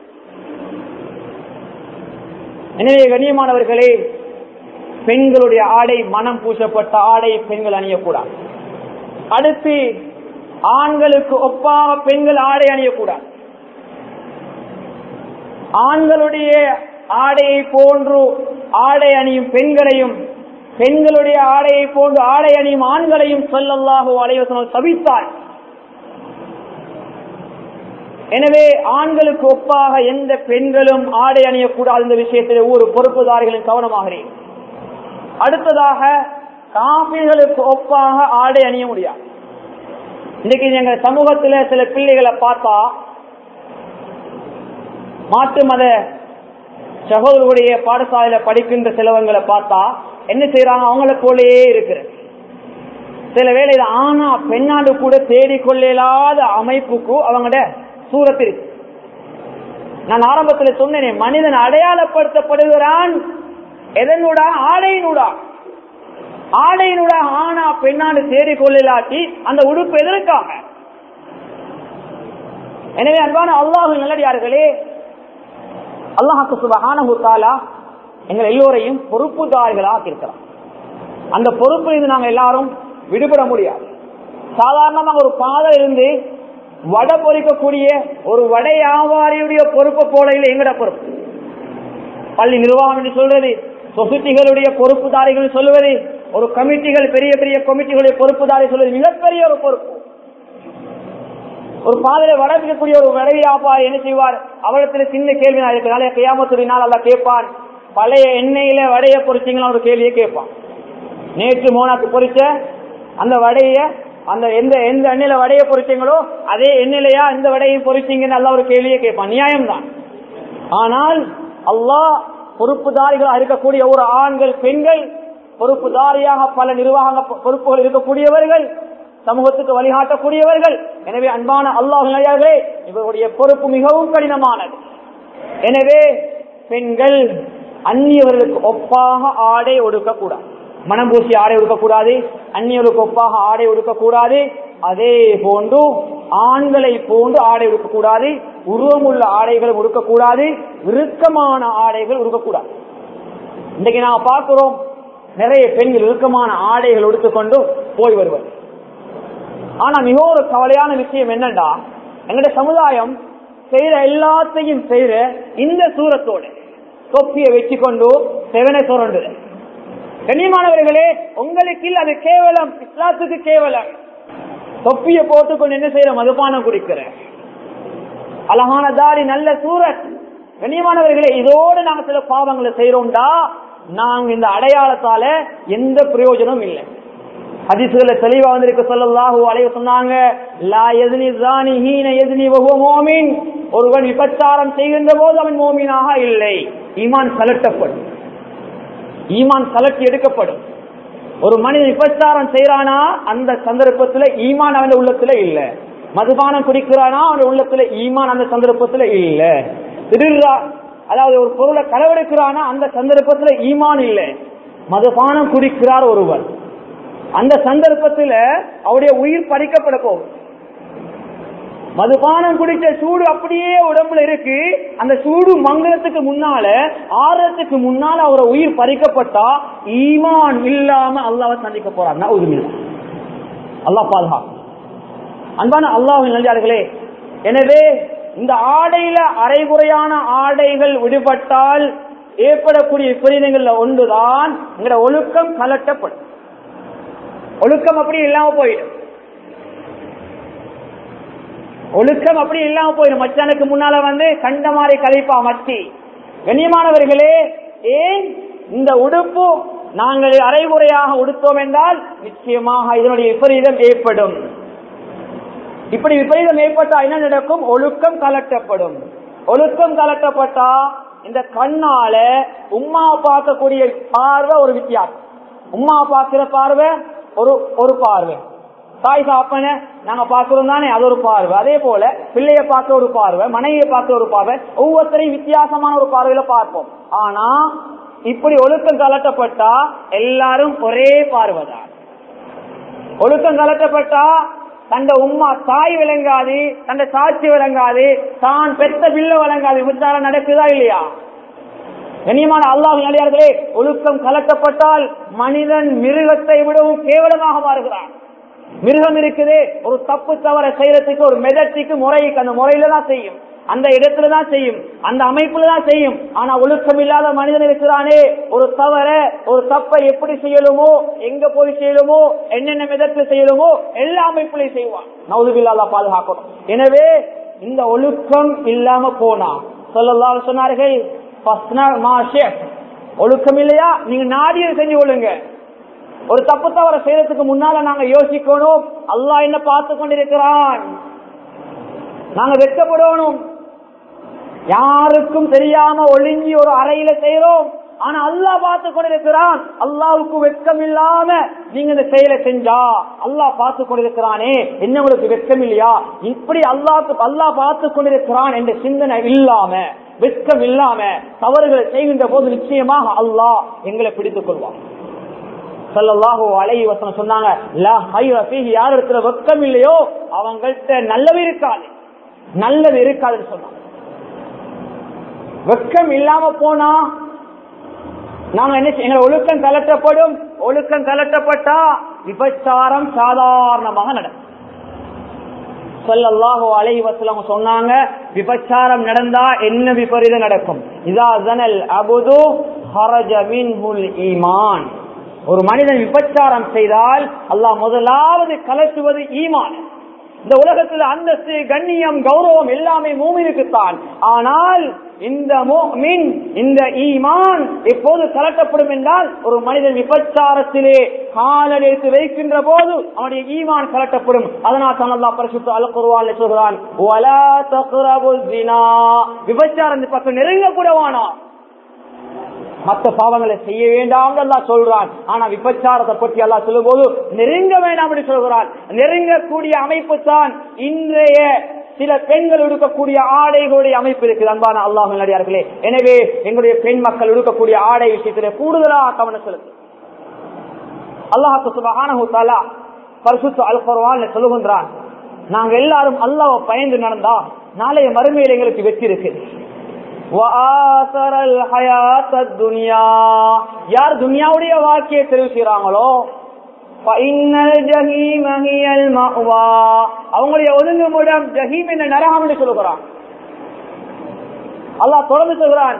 S1: எனவே கண்ணியமானவர்களே பெண்களுடைய ஆடை மனம் பூசப்பட்ட ஆடை பெண்கள் அணியக்கூடாது அடுத்து ஆண்களுக்கு ஒப்பாக பெண்கள் ஆடை அணியக்கூடாது ஆண்களுடைய ஆடையை போன்று ஆடை அணியும் பெண்களையும் பெண்களுடைய ஆடையை போன்று ஆடை அணியும் ஆண்களையும் சொல்லல்லாஹோ அலைவசனம் சபித்தார் எனவே ஆண்களுக்கு ஒப்பாக எந்த பெண்களும் ஆடை அணியக்கூடாது இந்த விஷயத்தில் ஒவ்வொரு பொறுப்புதாரிகளின் கவனமாகிறேன் அடுத்ததாக காப்பீர்களுக்கு ஒப்பாக ஆடை அணிய முடியாது இன்னைக்கு எங்க சமூகத்துல சில பிள்ளைகளை பார்த்தா மாட்டு மத சகோதரருடைய பாடசாலையில படிக்கின்ற சிலவங்களை பார்த்தா என்ன செய்யறாங்க அவங்கள போலயே இருக்கிற சில வேளை இது ஆனா பெண்ணாண்டு கூட தேடிக்கொள்ளாத அமைப்புக்கு அவங்களோட சூரத்து இருக்கு நான் ஆரம்பத்தில் சொன்னேனே மனிதன் அடையாளப்படுத்தப்படுகிறான் எதனூடா ஆடையினூடா ஆடையினூடா ஆனா பெண்ணாண்டு தேடிக்கொள்ளாட்டி அந்த உடுப்பு எதற்காக எனவே அன்பான அல்லாஹு நல்லடியார்களே அல்லாஹாக்கு சுபஹானஹு தாலா எங்கள் எல்லோரையும் பொறுப்புதாரிகளாக இருக்கிறோம் அந்த பொறுப்பு இது நாங்க எல்லாரும் விடுபட முடியாது சாதாரணமாக ஒரு பாதை இருந்து வடை பொறிக்கக்கூடிய ஒரு வடை வியாபாரியுடைய பொறுப்பை போல இல்லை எங்கட பொறுப்பு பள்ளி நிர்வாகம் என்று சொல்றது சொசைட்டிகளுடைய பொறுப்புதாரிகள் சொல்லுவது ஒரு கமிட்டிகள் பெரிய பெரிய கமிட்டிகளுடைய பொறுப்புதாரி சொல்வது மிகப்பெரிய ஒரு பொறுப்பு ஒரு பாதையில வடபிக்கக்கூடிய ஒரு வடை வியாபாரி என்ன செய்வார் அவரிடத்துல சின்ன கேள்வி நான் இருக்கிறனால கையாமத்துறினால் அல்ல கேட்பான் பழைய எண்ணெயில வடைய பொறிச்சிங்களா ஒரு கேள்வியை கேட்பான் நேற்று மோனாக்கு பொறிச்ச அந்த வடைய அந்த எந்த எந்த எண்ணெயில வடைய பொறிச்சீங்களோ அதே எண்ணெயிலையா இந்த வடையும் பொறிச்சீங்கன்னு அல்ல ஒரு கேள்வியை கேட்பான் நியாயம்தான் ஆனால் அல்லாஹ் பொறுப்புதாரிகளாக இருக்கக்கூடிய ஒரு ஆண்கள் பெண்கள் பொறுப்புதாரியாக பல நிர்வாக பொறுப்புகள் இருக்கக்கூடியவர்கள் சமூகத்துக்கு வழிகாட்டக்கூடியவர்கள் எனவே அன்பான அல்லாஹர்களே இவருடைய பொறுப்பு மிகவும் கடினமானது எனவே பெண்கள் அந்நியவர்களுக்கு ஒப்பாக ஆடை ஒடுக்கக்கூடாது மனம் பூசி ஆடை ஒடுக்கக்கூடாது அந்நியவர்களுக்கு ஒப்பாக ஆடை ஒடுக்கக்கூடாது அதே போன்று ஆண்களை போன்று ஆடை உடுக்கக்கூடாது உருவமுள்ள ஆடைகளும் உடுக்கக்கூடாது இறுக்கமான ஆடைகள் உடுக்கக்கூடாது இன்றைக்கு நாம் பார்க்கிறோம் நிறைய பெண்கள் இறுக்கமான ஆடைகள் உடுத்துக்கொண்டு போய் வருவது ஆனா மிக ஒரு கவலையான விஷயம் என்னண்டா எங்களுடைய சமுதாயம் செய்யற எல்லாத்தையும் செய்யற இந்த சூரத்தோட தொப்பியை வச்சுக்கொண்டு செவனை சுரண்டுது கண்ணியமானவர்களே உங்களுக்கு இல்ல அது கேவலம் இஸ்லாத்துக்கு கேவலம் தொப்பிய போட்டுக்கொண்டு என்ன செய்யற மதுபானம் குடிக்கிற அழகான தாரி நல்ல சூரத் கண்ணியமானவர்களே இதோடு நாங்க சில பாவங்களை செய்யறோம்டா நாங்க இந்த அடையாளத்தால எந்த பிரயோஜனமும் இல்லை ஹதீசுகளை தெளிவா வந்திருக்க சொல்லலாஹு அலைய சொன்னாங்க லா எதினி ஜானி ஹீன எதினி வஹுவ மோமின் ஒருவன் விபச்சாரம் செய்கின்ற போது அவன் மோமினாக இல்லை ஈமான் கலட்டப்படும் ஈமான் கலட்டி எடுக்கப்படும் ஒரு மனிதன் விபச்சாரம் செய்யறானா அந்த சந்தர்ப்பத்துல ஈமான் அவன் உள்ளத்துல இல்ல மதுபானம் குடிக்கிறானா அவன் உள்ளத்துல ஈமான் அந்த சந்தர்ப்பத்துல இல்ல திருடுறா அதாவது ஒரு பொருளை களவெடுக்கிறானா அந்த சந்தர்ப்பத்துல ஈமான் இல்ல மதுபானம் குடிக்கிறார் ஒருவர் அந்த சந்தர்ப்பத்துல அவருடைய உயிர் பறிக்கப்பட போகும் மதுபானம் குடிச்ச சூடு அப்படியே உடம்புல இருக்கு அந்த சூடு மங்களத்துக்கு முன்னால ஆறத்துக்கு முன்னால அவரை உயிர் பறிக்கப்பட்டா ஈமான் இல்லாம அல்லாவை சந்திக்க போறாருன்னா உரிமை அல்லாஹ் பாதுகா அன்பான அல்லாஹின் நல்லே எனவே இந்த ஆடையில அரைகுறையான ஆடைகள் விடுபட்டால் ஏற்படக்கூடிய விபரீதங்கள்ல ஒன்றுதான் எங்களோட ஒழுக்கம் கலட்டப்படும் ஒழுக்கம் அப்படி இல்லாம போயிடும் ஒழுக்கம் அப்படி இல்லாம போயிடும் மச்சானுக்கு முன்னால வந்து கண்ட மாதிரி கழிப்பா மச்சி கண்ணியமானவர்களே ஏன் இந்த உடுப்பு நாங்கள் அரைகுறையாக உடுத்தோம் என்றால் நிச்சயமாக இதனுடைய விபரீதம் ஏற்படும் இப்படி விபரீதம் ஏற்பட்டா என்ன நடக்கும் ஒழுக்கம் கலட்டப்படும் ஒழுக்கம் கலட்டப்பட்டா இந்த கண்ணால உம்மா பார்க்கக்கூடிய பார்வை ஒரு வித்தியாசம் உம்மா பார்க்கிற பார்வை ஒரு ஒரு பார்வை தாய் சாப்பன நாங்க பார்க்கிறோம் தானே அது ஒரு பார்வை அதே போல பிள்ளைய பார்க்க ஒரு பார்வை மனைவியை பார்க்க ஒரு பார்வை ஒவ்வொருத்தரையும் வித்தியாசமான ஒரு பார்வையில பார்ப்போம் ஆனா இப்படி ஒழுக்கம் கலட்டப்பட்டா எல்லாரும் ஒரே பார்வைதான் ஒழுக்கம் கலட்டப்பட்டா தந்த உம்மா தாய் விளங்காது தந்த சாட்சி விளங்காது தான் பெத்த பிள்ளை விளங்காது விசாரம் நடக்குதா இல்லையா கண்ணியமான அல்லாஹ் நிலையார்களே ஒழுக்கம் கலட்டப்பட்டால் மனிதன் மிருகத்தை விடவும் கேவலமாக மாறுகிறான் மிருகம் இருக்குது ஒரு தப்பு தவற செய்யறதுக்கு ஒரு மெதத்துக்கு முறைக்கு அந்த முறையில தான் செய்யும் அந்த இடத்துல தான் செய்யும் அந்த அமைப்புல தான் செய்யும் ஆனா ஒழுக்கம் இல்லாத மனிதன் இருக்கிறானே ஒரு தவற ஒரு தப்பை எப்படி செய்யலுமோ எங்க போய் செய்யலுமோ என்னென்ன விதத்தில் செய்யலுமோ எல்லா அமைப்புலையும் செய்வான் நவுதுபில்லாத பாதுகாக்கணும் எனவே இந்த ஒழுக்கம் இல்லாம போனா சொல்லலாம் சொன்னார்கள் ஒழுக்கம் இல்லையா நீங்க நாடியை செஞ்சு கொள்ளுங்க ஒரு தப்பு தவற செய்யறதுக்கு முன்னால நாங்க யோசிக்கணும் அல்லாஹ் என்ன பார்த்து கொண்டிருக்கிறான் நாங்க வெட்கப்படணும் யாருக்கும் தெரியாம ஒளிஞ்சி ஒரு அறையில செய்யறோம் ஆனா அல்லாஹ் பார்த்து கொண்டிருக்கிறான் அல்லாவுக்கு வெட்கம் இல்லாம நீங்க இந்த செயலை செஞ்சா அல்லாஹ் பார்த்து கொண்டிருக்கிறானே என்ன உங்களுக்கு வெட்கம் இல்லையா இப்படி அல்லாஹ் அல்லாஹ் பார்த்து கொண்டிருக்கிறான் என்ற சிந்தனை இல்லாம வெட்கம் இல்லாம தவறுகளை செய்கின்ற போது நிச்சயமாக அல்லாஹ் எங்களை பிடித்துக் கொள்வான் சல்லல்லாஹு அலைஹி வஸல்லம் சொன்னாங்க லா ஹைர ஃபீஹி யார் இடத்துல வெட்கம் இல்லையோ அவங்கள்ட்ட நல்லது இருக்காது நல்லது இருக்காதுன்னு சொன்னாங்க வெட்கம் இல்லாம போனா நாங்க என்ன எங்க ஒழுக்கம் கலட்டப்படும் ஒழுக்கம் கலட்டப்பட்டா விபச்சாரம் சாதாரணமாக நடக்கும் சொல்லல்லாஹோ அலை வசலம் சொன்னாங்க விபச்சாரம் நடந்தா என்ன விபரீதம் நடக்கும் இதா ஜனல் அபுது ஹரஜ மின்ஹுல் ஈமான் ஒரு மனிதன் விபச்சாரம் செய்தால் அல்லாஹ் முதலாவது கலட்டுவது ஈமான் இந்த உலகத்தில் அந்தஸ்து கண்ணியம் கௌரவம் எல்லாமே மூமினுக்குத்தான் ஆனால் இந்த மீன் இந்த ஈமான் எப்போது கலட்டப்படும் என்றால் ஒரு மனிதன் விபச்சாரத்திலே காலடி எடுத்து வைக்கின்ற போது அவனுடைய ஈமான் கலட்டப்படும் அதனால் தான் அல்லா பரிசுத்த அல் குருவான் சொல்கிறான் விபச்சாரம் பக்கம் நெருங்க கூடவானா மற்ற பாவங்களை செய்ய வேண்டாம் எல்லாம் சொல்றான் ஆனா விபச்சாரத்தை பற்றி எல்லாம் சொல்லும் போது நெருங்க வேண்டாம் என்று சொல்கிறான் நெருங்கக்கூடிய அமைப்பு தான் இன்றைய சில பெண்கள் உடுக்கக்கூடிய ஆடைகளுடைய அமைப்பு இருக்குது அன்பான அல்லாஹ் நடிகார்களே எனவே எங்களுடைய பெண் மக்கள் உடுக்கக்கூடிய ஆடை விஷயத்திலே கூடுதலாக கவனம் செலுத்து அல்லாஹு சுபஹானஹு தஆலா பரிசுத்த அல் குர்ஆன்ல சொல்லுகின்றான் நாங்க எல்லாரும் அல்லாஹ்வை பயந்து நடந்தா நாளைய மறுமையில் எங்களுக்கு வெற்றி இருக்கு யார் துனியாவுடைய வாழ்க்கையை தெரிவு செய்யறாங்களோ அவங்களுடைய ஒதுங்குமிடம் ஜஹீம் என்ற நரகம் என்று சொல்லுகிறான் அல்லாஹ் தொடர்ந்து சொல்கிறான்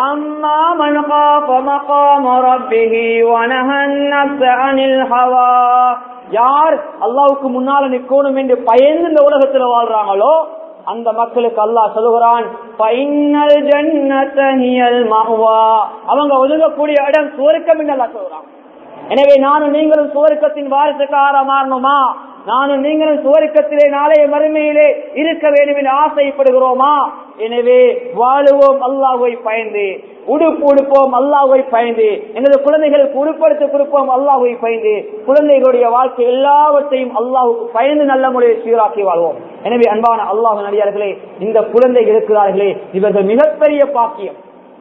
S1: யார் அல்லாவுக்கு முன்னால நிக்கணும் என்று பயந்து இந்த உலகத்துல வாழ்றாங்களோ அந்த மக்களுக்கு அல்லாஹ் சொல்லுகிறான் அவங்க ஒதுங்கக்கூடிய இடம் சுவருக்கம் என்று அல்லா சொல்றான் எனவே நானும் நீங்களும் சுவருக்கத்தின் வாரிசுக்கார மாறணுமா நானும் நீங்களும் சுவருக்கத்திலே நாளைய மறுமையிலே இருக்க வேண்டும் என்று ஆசைப்படுகிறோமா எனவே வாழுவோம் அல்லாஹை பயந்து உடுப்பு உடுப்போம் அல்லாஹை பயந்து எனது குழந்தைகளுக்கு உடுப்படுத்தி கொடுப்போம் அல்லாஹை பயந்து குழந்தைகளுடைய வாழ்க்கை எல்லாவற்றையும் அல்லாஹுக்கு பயந்து நல்ல முறையை சீராக்கி வாழ்வோம் எனவே அன்பான அல்லாஹ் நடிகார்களே இந்த குழந்தைகள் இருக்கிறார்களே இவர்கள் மிகப்பெரிய பாக்கியம்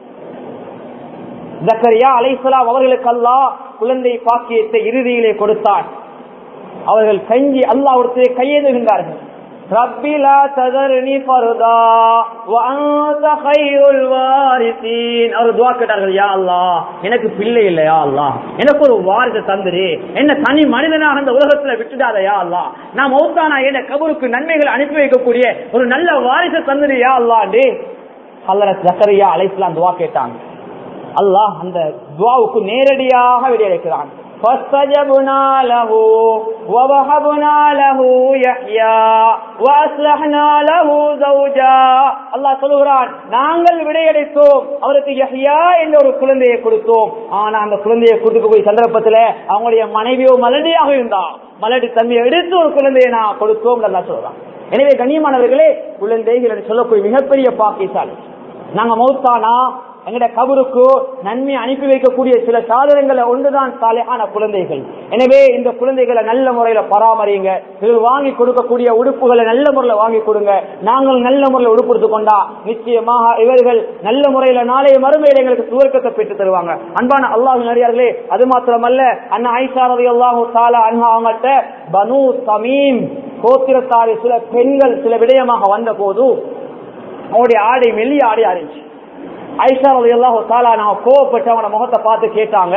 S1: ஜக்கரியா அலைசலாம் அவர்களுக்கு அல்லாஹ் குழந்தை பாக்கியத்தை இறுதியிலே கொடுத்தான் அவர்கள் கஞ்சி அல்லாஹ் ஒருத்தரை கையெழுகின்றார்கள் ربي لا تذرني فردا وانت خير الوارثين அவர் துஆ கேட்டார்கள் யா அல்லாஹ் எனக்கு பிள்ளை இல்ல யா அல்லாஹ் எனக்கு ஒரு வாரிசு தந்துரு என்ன தனி மனிதனாக இந்த உலகத்துல விட்டுடாத யா அல்லாஹ் நான் மௌத்தானா என்ன கபருக்கு நன்மைகள் அனுப்பி வைக்கக்கூடிய ஒரு நல்ல வாரிசு தந்துரு யா அல்லாஹ் ஹல்லரத் ஜக்கரியா அலைஹிஸ்ஸலாம் துஆ கேட்டாங்க அல்லாஹ் அந்த துவாவுக்கு நேரடியாக விடையளிக்கிறான் فاستجبنا له ووهبنا له يحيى وأصلحنا له زوجا அல்லாஹ் சொல்லுகிறான் நாங்கள் விடையடைத்தோம் அவருக்கு யஹ்யா என்ற ஒரு குழந்தையை கொடுத்தோம் ஆனா அந்த குழந்தையை கொடுக்க போய் சந்தர்ப்பத்துல அவங்களுடைய மனைவியோ மலடியாக இருந்தா மலடி தன்மையை எடுத்து ஒரு குழந்தையை நான் கொடுத்தோம் நல்லா சொல்றான் எனவே கண்ணியமானவர்களே குழந்தைகள் என்று சொல்லக்கூடிய மிகப்பெரிய பாக்கியசாலி நாங்க மௌத்தானா எங்கட கபருக்கு நன்மை அனுப்பி வைக்கக்கூடிய சில சாதனங்களை ஒன்றுதான் சாலையான குழந்தைகள் எனவே இந்த குழந்தைகளை நல்ல முறையில பராமரிங்க இது வாங்கி கொடுக்கக்கூடிய உடுப்புகளை நல்ல முறையில வாங்கி கொடுங்க நாங்கள் நல்ல முறையில் உடுப்படுத்து கொண்டா நிச்சயமாக இவர்கள் நல்ல முறையில நாளைய மறுமையில எங்களுக்கு சுவர்க்கத்தை பெற்று தருவாங்க அன்பான அல்லாஹ் நடிகார்களே அது மாத்திரமல்ல அண்ணா ஐஷா ரவி அல்லாஹு தாலா அன்ஹா அவங்கள்ட்ட பனு சமீம் கோத்திரத்தாரி சில பெண்கள் சில விடயமாக வந்த போது அவனுடைய ஆடை மெல்லிய ஆடை ஆரம்பிச்சு ஐஷா எல்லாம் தாலா நான் கோவப்பட்டு அவன முகத்தை பார்த்து கேட்டாங்க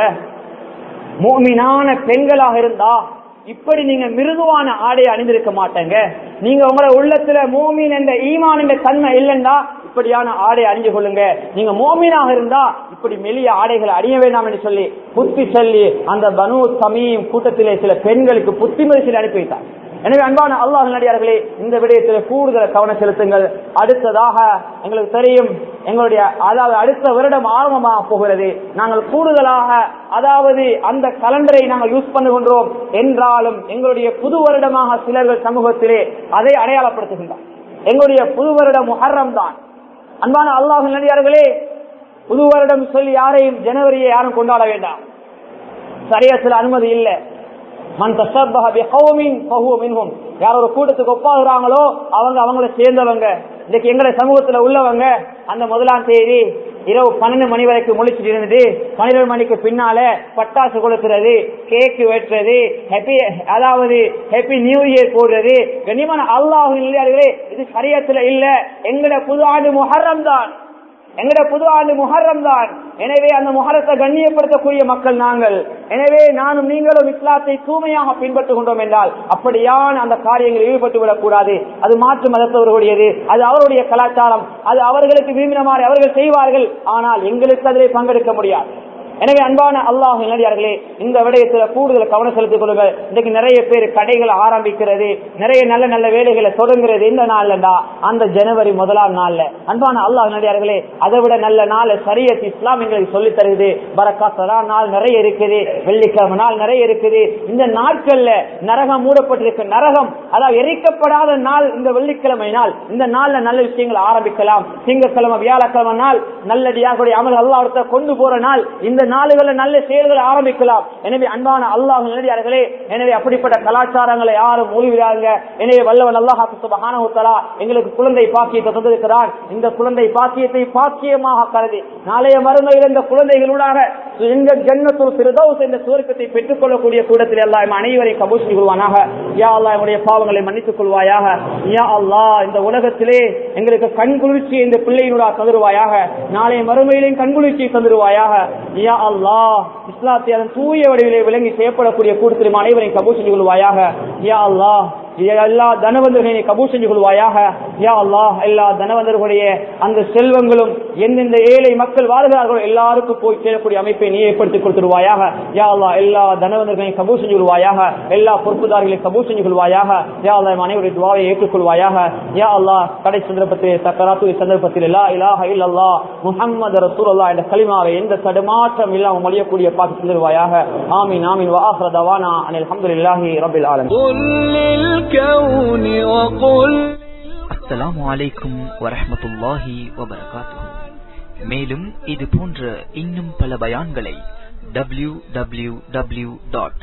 S1: மோமினான பெண்களாக இருந்தா இப்படி நீங்க மிருதுவான ஆடையை அணிந்திருக்க மாட்டேங்க நீங்க உங்களோட உள்ளத்துல மோமீன் என்ற ஈமான் என்ற தன்மை இல்லைன்னா இப்படியான ஆடை அணிஞ்சு கொள்ளுங்க நீங்க மோமீனாக இருந்தா இப்படி மெலிய ஆடைகளை அணிய வேண்டாம் என்று சொல்லி புத்தி சொல்லி அந்த பனு சமீம் கூட்டத்திலே சில பெண்களுக்கு புத்திமதி அனுப்பி வைத்தார் எனவே அன்பான அல்லாஹ் நடிகார்களே இந்த விடயத்தில் கூடுதல் கவனம் செலுத்துங்கள் அடுத்ததாக எங்களுக்கு தெரியும் எங்களுடைய அதாவது அடுத்த வருடம் ஆரம்பமாக போகிறது நாங்கள் கூடுதலாக அதாவது அந்த கலண்டரை நாங்கள் யூஸ் பண்ணுகின்றோம் என்றாலும் எங்களுடைய புது வருடமாக சிலர்கள் சமூகத்திலே அதை அடையாளப்படுத்துகின்றோம் எங்களுடைய புது வருடம் முஹர்ரம் தான் அன்பான அல்லாஹ் நடிகார்களே புது வருடம் சொல்லி யாரையும் ஜனவரியை யாரும் கொண்டாட வேண்டாம் சரியத்தில் அனுமதி இல்லை மன் தஷப்பஹ பிகௌமின் ஃபஹுவ மின்ஹும் யார் ஒரு கூட்டத்துக்கு ஒப்பாகிறாங்களோ அவங்க அவங்கள சேர்ந்தவங்க இன்னைக்கு எங்களை சமூகத்துல உள்ளவங்க அந்த முதலாம் தேதி இரவு பன்னெண்டு மணி வரைக்கும் முழிச்சிட்டு இருந்துட்டு பன்னிரெண்டு மணிக்கு பின்னால பட்டாசு கொளுத்துறது கேக்கு வெட்டுறது ஹாப்பி அதாவது ஹாப்பி நியூ இயர் போடுறது கண்ணியமான அல்லாஹ் இல்லையார்களே இது சரியத்துல இல்ல எங்கட புது ஆண்டு முஹர்ரம் தான் எங்கட புது ஆண்டு முஹர்ரம் தான் எனவே அந்த முஹரத்தை கண்ணியப்படுத்தக்கூடிய மக்கள் நாங்கள் எனவே நானும் நீங்களும் இஸ்லாத்தை தூய்மையாக பின்பற்றுகின்றோம் என்றால் அப்படியான அந்த காரியங்களில் ஈடுபட்டு விடக்கூடாது அது மாற்று மதத்தவர்களுடையது அது அவருடைய கலாச்சாரம் அது அவர்களுக்கு விரும்பின மாதிரி அவர்கள் செய்வார்கள் ஆனால் எங்களுக்கு அதிலே பங்கெடுக்க முடியாது எனவே அன்பான அல்லாஹ் நடிகார்களே இந்த விடயத்துல கூடுதல் கவனம் செலுத்திக் கொள்ளுங்கள் இன்னைக்கு நிறைய பேர் கடைகளை ஆரம்பிக்கிறது நிறைய நல்ல நல்ல வேலைகளை தொடங்குறது இந்த நாள்லடா அந்த ஜனவரி முதலாம் நாள்ல அன்பான அல்லாஹ் நடிகார்களே அதை விட நல்ல நாள் சரியத் இஸ்லாம் எங்களுக்கு சொல்லி தருது பரக்காசரா நாள் நிறைய இருக்குது வெள்ளிக்கிழமை நாள் நிறைய இருக்குது இந்த நாட்கள்ல நரகம் மூடப்பட்டிருக்கு நரகம் அதாவது எரிக்கப்படாத நாள் இந்த வெள்ளிக்கிழமை நாள் இந்த நாள்ல நல்ல விஷயங்கள் ஆரம்பிக்கலாம் திங்கட்கிழமை வியாழக்கிழமை நாள் நல்லடியாக அமல் அல்லாஹ் கொண்டு போற நாள் இந்த நாளுகள்ல நல்ல செயல்களை ஆரம்பிக்கலாம் எனவே அன்பான அல்லாஹ் நேரடியார்களே எனவே அப்படிப்பட்ட கலாச்சாரங்களை யாரும் மூழ்கிறாங்க எனவே வல்லவன் அல்லாஹ் சுபஹானஹுத்தலா எங்களுக்கு குழந்தை பாக்கியத்தை தந்திருக்கிறான் இந்த குழந்தை பாக்கியத்தை பாக்கியமாக கருதி நாளைய மறுமையில் இந்த குழந்தைகளூடாக எங்க ஜன்னத்துல் பிரதோஸ் என்ற சுவர்க்கத்தை பெற்றுக் கொள்ளக்கூடிய கூட்டத்தில் எல்லாம் அனைவரையும் கபூசி கொள்வானாக யா அல்லா என்னுடைய பாவங்களை மன்னித்துக் கொள்வாயாக யா அல்லா இந்த உலகத்திலே எங்களுக்கு கண்குளிர்ச்சி இந்த பிள்ளையினுடா தந்துருவாயாக நாளைய மறுமையிலையும் கண்குளிர்ச்சியை தந்துருவாயாக யா அல்லா இஸ்லாத்தை அதன் தூய வடிவிலே விளங்கி செய்யப்படக்கூடிய கூட்டத்திலும் அனைவரையும் கபூல் செஞ்சு கொள்வாயாக யா அல்லா எல்லா தனவந்தர்களை கபூல் செஞ்சு கொள்வாயாக யா அல்லா எல்லா தனவந்தர்களுடைய அந்த செல்வங்களும் எந்தெந்த ஏழை மக்கள் வாழ்கிறார்களோ எல்லாருக்கும் போய் சேரக்கூடிய அமைப்பை நீ ஏற்படுத்திக் கொடுத்துருவாயாக யா அல்லா எல்லா தனவந்தர்களையும் கபூல் செஞ்சு கொள்வாயாக எல்லா பொறுப்புதாரிகளையும் கபூல் செஞ்சு கொள்வாயாக யா அல்லா அனைவருடைய துவாவை ஏற்றுக்கொள்வாயாக யா அல்லா கடை சந்தர்ப்பத்தில் சக்கராத்து சந்தர்ப்பத்தில் எல்லா இலாஹ இல்லல்லா முஹம்மது ரசூலுல்லாஹ் என்ற கலிமாவை எந்த தடுமாற்றம் இல்லாமல் மொழியக்கூடிய பார்த்து தந்துருவாயாக ஆமீன் ஆமீன் வாஹ்ர தவானா அனில் அல்ஹம்துலில்லாஹி ரப்பில் ஆலமீன்
S2: الكون وقل
S3: அஸ்ஸலாமு அலைக்கும் வரஹ்மத்துல்லாஹி வபரகாத்துஹு மேலும் இது போன்ற இன்னும் பல பயான்களை W W W dot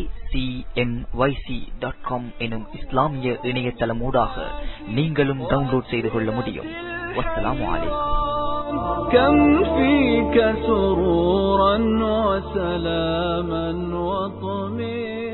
S3: dot com எனும் இஸ்லாமிய இணையதளமூடாக நீங்களும் டவுன்லோட் செய்து கொள்ள முடியும் வஸ்ஸலாமு அலைக்கும்
S2: كم فيك سرورا وسلاما وطمئنا